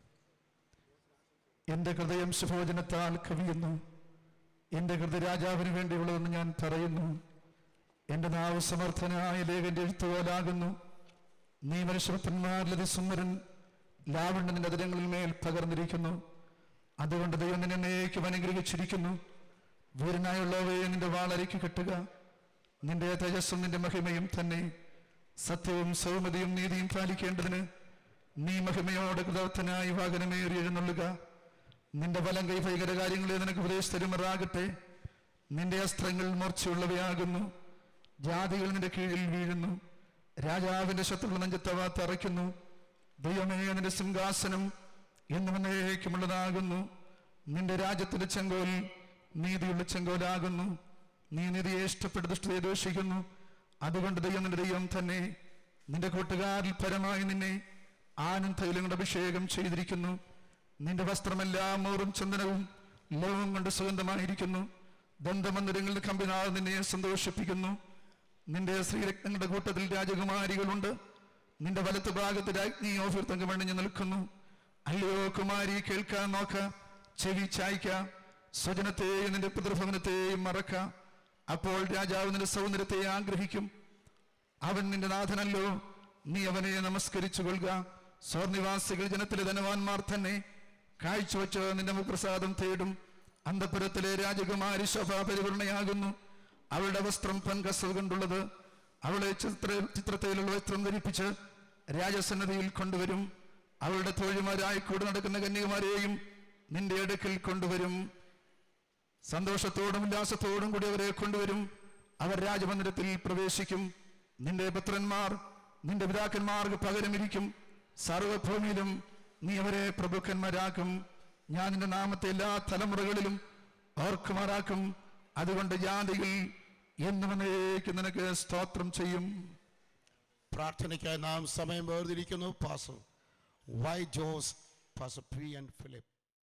എൻ്റെ ഹൃദയം ശുഭോചനത്താൽ കവിയുന്നു എൻ്റെ ഹൃദയ രാജാവിന് വേണ്ടിയുള്ളതെന്ന് ഞാൻ പറയുന്നു എൻ്റെ നാവ് സമർത്ഥനായ ലേഖൻ്റെ എഴുത്തുപോലാകുന്നു നീ മനുഷ്യപുത്രന്മാരിലതി സുന്ദരൻ ലാവണ്യ നിന്റെ അതിരങ്ങളിൽ മേൽ പകർന്നിരിക്കുന്നു അതുകൊണ്ട് ദൈവം നിന്നെ എന്നേക്കും അനുഗ്രഹിച്ചിരിക്കുന്നു വീരനായുള്ളവയെ നിന്റെ വാളരയ്ക്ക് കെട്ടുക നിന്റെ തേജസ്സും നിന്റെ മഹിമയും തന്നെ സത്യവും സൗമ്യതയും നീതിയും പാലിക്കേണ്ടതിന് നീ മഹിമയോടെ കൃതാർത്ഥനായി വാഹനമേറി എഴുന്നള്ളുക നിന്റെ വലം കൈ ഭയങ്കര കാര്യങ്ങളെ നിനക്ക് ഉപദേശിച്ചരുമാറാകട്ടെ നിന്റെ അസ്ത്രങ്ങൾ മൂർച്ചയുള്ളവയാകുന്നു ജാതികൾ നിന്റെ കീഴിൽ വീഴുന്നു രാജാവിന്റെ ശത്രുക്കൾ നെഞ്ചത്തവ തറയ്ക്കുന്നു ദൈവമേ നിന്റെ സിംഹാസനം എന്നും എന്നേക്കുമുള്ളതാകുന്നു നിന്റെ രാജ്യത്തിന്റെ ചെങ്കോൽ നീതിയുള്ള ചെങ്കോലാകുന്നു നീ നീതിയെ ഇഷ്ടപ്പെട്ട് ദുഷ്ടതയെ ദോഷിക്കുന്നു അതുകൊണ്ട് ദൈവം നിന്റെ ദൈവം തന്നെ നിന്റെ കൂട്ടുകാരിൽ പരമായി നിന്നെ ആനന്ദയിലും കൊണ്ട് അഭിഷേകം ചെയ്തിരിക്കുന്നു നിന്റെ വസ്ത്രമെല്ലാം മോറും ചന്ദനവും ലവവും കൊണ്ട് സുഗന്ധമായിരിക്കുന്നു ദന്തമന്ദിരങ്ങളിൽ കമ്പിനാൾ നിന്നെ സന്തോഷിപ്പിക്കുന്നു നിന്റെ ശ്രീരത്നങ്ങളുടെ കൂട്ടത്തിൽ രാജകുമാരികളുണ്ട് നിന്റെ വലത്ത് ഭാഗത്ത് രാജ്ഞി ഓഫീർ തങ്കമണിഞ്ഞു നിൽക്കുന്നു അല്ലയോ കുമാരി കേൾക്കാൻ നോക്ക ചെവി ചായ്ക്ക സ്വജനത്തെയും നിന്റെ പിതൃഭവനത്തെയും മറക്ക അപ്പോൾ രാജാവ് നിന്റെ സൗന്ദര്യത്തെ ആഗ്രഹിക്കും അവൻ നിന്റെ നാഥനല്ലോ നീ അവനെ നമസ്കരിച്ചു കൊള്ളുക സ്വർനിവാസികൾ ജനത്തിലെ ധനവാന്മാർ തന്നെ കാഴ്ചവെച്ച് നിന്റെ മുഖപ്രസാദം തേടും അന്തപുരത്തിലെ രാജകുമാരി ശോഭ പരിപൂർണയാകുന്നു അവളുടെ വസ്ത്രം പൻകസവ് കൊണ്ടുള്ളത് അവളെ ചിത്ര ചിത്രത്തിലുള്ള വസ്ത്രം ധരിപ്പിച്ച് രാജസന്നതിയിൽ കൊണ്ടുവരും അവളുടെ തോഴിമാരായി കൂടെ നടക്കുന്ന കന്യകുമാരെയും നിന്റെ അടുക്കൽ കൊണ്ടുവരും സന്തോഷത്തോടും ഉല്ലാസത്തോടും കൂടി അവരെ കൊണ്ടുവരും അവർ രാജമന്ദിരത്തിൽ പ്രവേശിക്കും നിന്റെ പുത്രന്മാർ നിന്റെ പിതാക്കന്മാർക്ക് പകരമിരിക്കും സർവഭൂമിയിലും നീ അവരെ പ്രഭുക്കന്മാരാക്കും ഞാൻ നിന്റെ നാമത്തെ എല്ലാ തലമുറകളിലും ഓർക്കുമാറാക്കും അതുകൊണ്ട് ജാതികൾ എന്നും എന്നേക്കും നിനക്ക് സ്തോത്രം ചെയ്യും പ്രാർത്ഥനയ്ക്കായി നാം സമയം വേർതിരിക്കുന്നു pastor Y Jose pastor P N Philip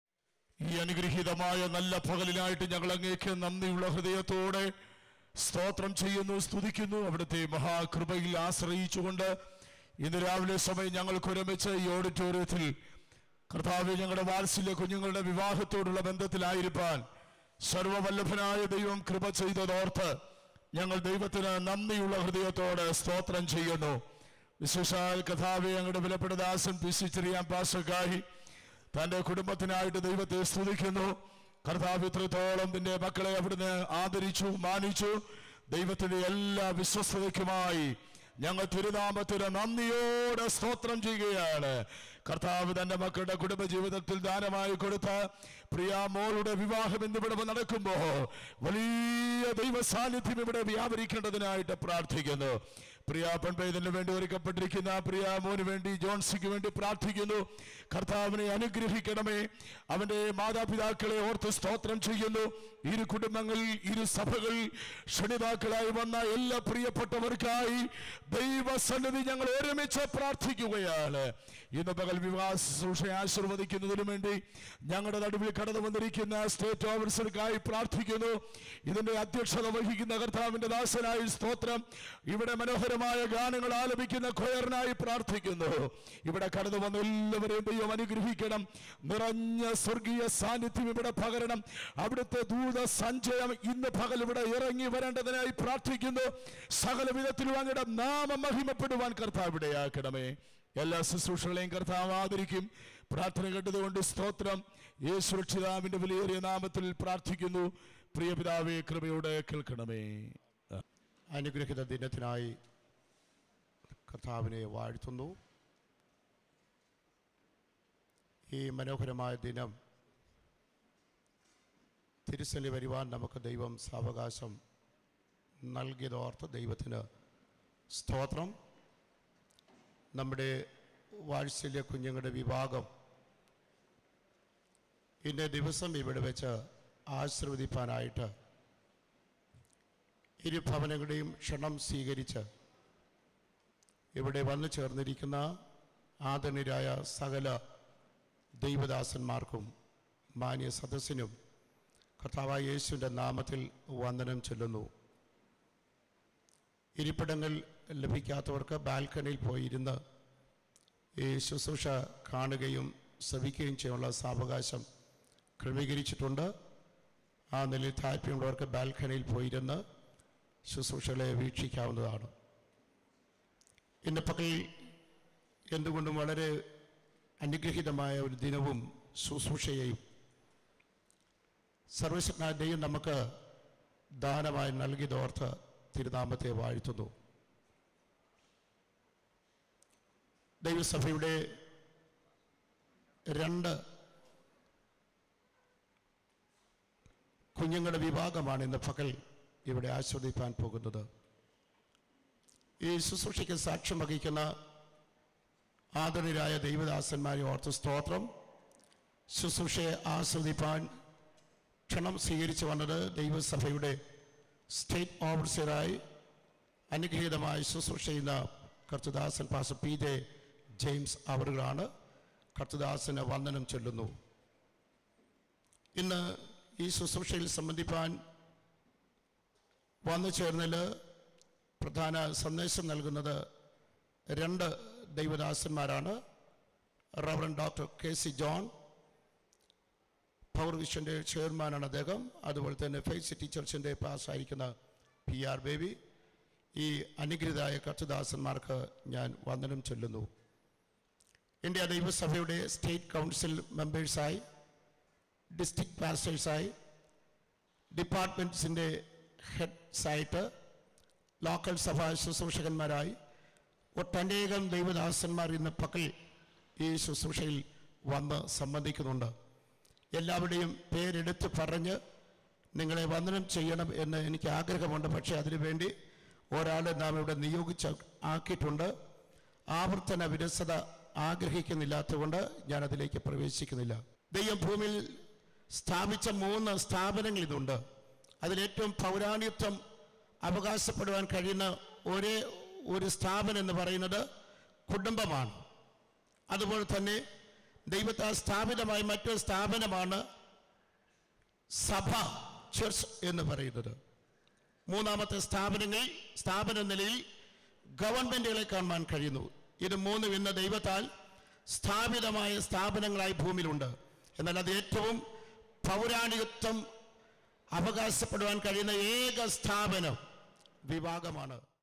ഈ അനുഗ്രഹീതമായ നല്ല പകലിനായിട്ട് ഞങ്ങൾ അങ്ങേക്ക് നന്ദിയുള്ള ഹൃദയത്തോടെ സ്തോത്രം ചെയ്യുന്നു സ്തുതിക്കുന്നു അവിടുത്തെ മഹാകൃപയിൽ ആശ്രയിച്ചുകൊണ്ട് ഇന്ന് രാവിലെ സമയം ഞങ്ങൾക്ക് ഒരുമിച്ച് ഈ ഓഡിറ്റോറിയത്തിൽ കർത്താവ് ഞങ്ങളുടെ വാത്സല്യ കുഞ്ഞുങ്ങളുടെ വിവാഹത്തോടുള്ള ബന്ധത്തിലായിരിക്കാൻ സർവവല്ലഭനായ ദൈവം കൃപ ചെയ്തതോർത്ത് ഞങ്ങൾ ദൈവത്തിന് നന്ദിയുള്ള ഹൃദയത്തോടെ സ്തോത്രം ചെയ്യുന്നു വിശേഷാൽ കഥാവെ ഞങ്ങളുടെ വിലപ്പെട്ട ദാസൻ പി സി ചെറിയാൻ പാസക്കായി തന്റെ കുടുംബത്തിനായിട്ട് ദൈവത്തെ സ്തുതിക്കുന്നു കർത്താവ് ഇത്രത്തോളം നിന്റെ മക്കളെ അവിടുന്ന് ആദരിച്ചു മാനിച്ചു ദൈവത്തിന്റെ എല്ലാ വിശ്വസ്തതയ്ക്കുമായി ഞങ്ങൾ തിരുനാമത്തിന് നന്ദിയോടെ സ്തോത്രം ചെയ്യുകയാണ് കർത്താവ് തന്റെ മക്കളുടെ കുടുംബ ജീവിതത്തിൽ ദാനമായി കൊടുത്ത പ്രിയ മോളുടെ വിവാഹം എന്നിവിടെ നടക്കുമ്പോ വലിയ ദൈവ സാന്നിധ്യം ഇവിടെ വ്യാപരിക്കേണ്ടതിനായിട്ട് പ്രാർത്ഥിക്കുന്നു പ്രിയ പെൺപൈതലിന് വേണ്ടി ഒരുക്കപ്പെട്ടിരിക്കുന്ന പ്രിയ മോന് വേണ്ടി ജോൺസിക്ക് വേണ്ടി പ്രാർത്ഥിക്കുന്നു കർത്താവിനെ അനുഗ്രഹിക്കണമേ അവന്റെ മാതാപിതാക്കളെ ഓർത്ത് സ്തോത്രം ചെയ്യുന്നു ഇരു കുടുംബങ്ങൾ ഇരു സഭകൾ ക്ഷണിതാക്കളായി വന്ന എല്ലാ പ്രിയപ്പെട്ടവർക്കായി ദൈവസന്നിധി ഞങ്ങൾ ഒരുമിച്ച് പ്രാർത്ഥിക്കുകയാണ് ഇന്ന് പകൽ വിവാഹ ശുശ്രൂഷയെ ആശീർവദിക്കുന്നതിനു വേണ്ടി ഞങ്ങളുടെ നടുവിൽ കടന്നു വന്നിരിക്കുന്ന സ്റ്റേറ്റ് ഓഫീസർക്കായി പ്രാർത്ഥിക്കുന്നു ഇതിന്റെ അധ്യക്ഷത വഹിക്കുന്ന കർത്താവിന്റെ ദാസനായി സ്തോത്രം ഇവിടെ മനോഹരമായ ഗാനങ്ങൾ ആലപിക്കുന്ന ഖൊയറിനായി പ്രാർത്ഥിക്കുന്നു ഇവിടെ കടന്നു വന്ന എല്ലാവരെയും ദൈവം അനുഗ്രഹിക്കണം നിറഞ്ഞ സ്വർഗീയ സാന്നിധ്യം ഇവിടെ പകരണം അവിടുത്തെ ദൂത സഞ്ചയം ഇന്ന് പകൽ ഇവിടെ ഇറങ്ങി വരേണ്ടതിനായി പ്രാർത്ഥിക്കുന്നു സകല വിധത്തിലും അങ്ങയുടെ നാമം മഹിമപ്പെടുവാൻ കർത്താവ് ഇടയാക്കണമേ എല്ലാ ശുശ്രൂഷകളെയും കർത്താവ് ആദരിക്കും പ്രാർത്ഥന കേട്ടതുകൊണ്ട് സ്തോത്രം യേശുരക്ഷിതാവിന്റെ വിലയേറിയ നാമത്തിൽ പ്രാർത്ഥിക്കുന്നു പ്രിയ പിതാവേ കൃപയോടെ കേൾക്കണമേ അനുഗ്രഹിത ദിനത്തിനായി കർത്താവിനെ വാഴ്ത്തുന്നു ഈ മനോഹരമായ ദിനം തിരുസലി വരുവാൻ നമുക്ക് ദൈവം സാവകാശം നൽകിയതോർത്ത് ദൈവത്തിന് സ്തോത്രം നമ്മുടെ വാത്സല്യ കുഞ്ഞുങ്ങളുടെ വിഭാഗം ഇന്ന ദിവസം ഇവിടെ വെച്ച് ആശീർവദിപ്പാനായിട്ട് ഇരു ഭവനങ്ങളുടെയും ക്ഷണം സ്വീകരിച്ച് ഇവിടെ വന്നു ചേർന്നിരിക്കുന്ന ആദരണീയരായ സകല ദൈവദാസന്മാർക്കും മാന്യ സദസ്സിനും കർത്താവായ യേശുവിൻ്റെ നാമത്തിൽ വന്ദനം ചൊല്ലുന്നു ഇരിപ്പിടങ്ങൾ ലഭിക്കാത്തവർക്ക് ബാൽക്കണിയിൽ പോയിരുന്ന് ഈ ശുശ്രൂഷ കാണുകയും ശ്രവിക്കുകയും ചെയ്യാനുള്ള സാവകാശം ക്രമീകരിച്ചിട്ടുണ്ട് ആ നിലയിൽ താല്പര്യമുള്ളവർക്ക് ബാൽക്കണിയിൽ പോയിരുന്ന് ശുശ്രൂഷകളെ വീക്ഷിക്കാവുന്നതാണ് ഇന്ന് പകൽ എന്തുകൊണ്ടും വളരെ അനുഗ്രഹീതമായ ഒരു ദിനവും ശുശ്രൂഷയെയും സർവശക്തനായ ദൈവം നമുക്ക് ദാനമായി നൽകിയതോർത്ത് തിരുനാമത്തെ വാഴ്ത്തുന്നു ദൈവസഭയുടെ രണ്ട് കുഞ്ഞുങ്ങളുടെ വിഭാഗമാണ് ഇന്ന് പകൽ ഇവിടെ ആസ്വദിപ്പാൻ പോകുന്നത് ഈ ശുശ്രൂഷയ്ക്ക് സാക്ഷ്യം വഹിക്കുന്ന ആദരണീയരായ ദൈവദാസന്മാരെ ഓർത്ത് സ്തോത്രം ശുശ്രൂഷയെ ആസ്വദിപ്പാൻ ക്ഷണം സ്വീകരിച്ചു വന്നത് ദൈവസഭയുടെ സ്റ്റേറ്റ് ഓഫീസറായി അനുഗ്രഹീതമായി ശുശ്രൂഷ ചെയ്യുന്ന കർത്തുദാസൻ പാസ് പി ജെ ജെയിംസ് അവറുകളാണ് കർത്തുദാസന് വന്ദനം ചൊല്ലുന്നു ഇന്ന് ഈ ശുശ്രൂഷയിൽ സംബന്ധിപ്പാൻ വന്നു ചേർന്നതിൽ പ്രധാന സന്ദേശം നൽകുന്നത് രണ്ട് ദൈവദാസന്മാരാണ് reverend doctor K C John Power വിഷൻ്റെ ചെയർമാനാണ് അദ്ദേഹം അതുപോലെ തന്നെ ഫെയ്ത്ത് സിറ്റി ചർച്ചിൻ്റെ പാസ്സായിരിക്കുന്ന പി ആർ ബേബി ഈ അനുഗ്രഹിതായ കർത്തദാസന്മാർക്ക് ഞാൻ വന്ദനം ചൊല്ലുന്നു ഇന്ത്യ ദൈവസഭയുടെ സ്റ്റേറ്റ് കൗൺസിൽ മെമ്പേഴ്സായി ഡിസ്ട്രിക്ട് പാസ്റ്റേഴ്സായി ഡിപ്പാർട്ട്മെൻറ്റ്സിൻ്റെ ഹെഡ്സായിട്ട് ലോക്കൽ സഭാ ശുശ്രൂഷകന്മാരായി ഒട്ടനേകം ദൈവദാസന്മാർ ഇന്ന് പകൽ ഈ ശുശ്രൂഷയിൽ വന്ന് സംബന്ധിക്കുന്നുണ്ട് എല്ലാവരുടെയും പേരെടുത്ത് പറഞ്ഞ് നിങ്ങളെ വന്ദനം ചെയ്യണം എന്ന് എനിക്ക് ആഗ്രഹമുണ്ട് പക്ഷേ അതിനുവേണ്ടി ഒരാളെ നാം ഇവിടെ നിയോഗിച്ച് ആക്കിയിട്ടുണ്ട് ആവർത്തന വിരസത ആഗ്രഹിക്കുന്നില്ലാത്തതുകൊണ്ട് ഞാൻ അതിലേക്ക് പ്രവേശിക്കുന്നില്ല ദൈവം ഭൂമിയിൽ സ്ഥാപിച്ച മൂന്ന് സ്ഥാപനങ്ങൾ ഇതുണ്ട് അതിലേറ്റവും പൗരാണിത്വം അവകാശപ്പെടുവാൻ കഴിയുന്ന ഒരേ ഒരു സ്ഥാപനം എന്ന് പറയുന്നത് കുടുംബമാണ് അതുപോലെ തന്നെ ദൈവത്താൽ സ്ഥാപിതമായ മറ്റൊരു സ്ഥാപനമാണ് സഭ ചർച്ച് എന്ന് പറയുന്നത് മൂന്നാമത്തെ സ്ഥാപനങ്ങൾ സ്ഥാപന നിലയിൽ ഗവൺമെൻറ്റുകളെ കാണുവാൻ കഴിയുന്നു ഇത് മൂന്നും ഇന്ന് ദൈവത്താൽ സ്ഥാപിതമായ സ്ഥാപനങ്ങളായി ഭൂമിയിലുണ്ട് എന്നാൽ അത് ഏറ്റവും പൗരാണികത്വം അവകാശപ്പെടുവാൻ കഴിയുന്ന ഏക സ്ഥാപനം വിഭാഗമാണ്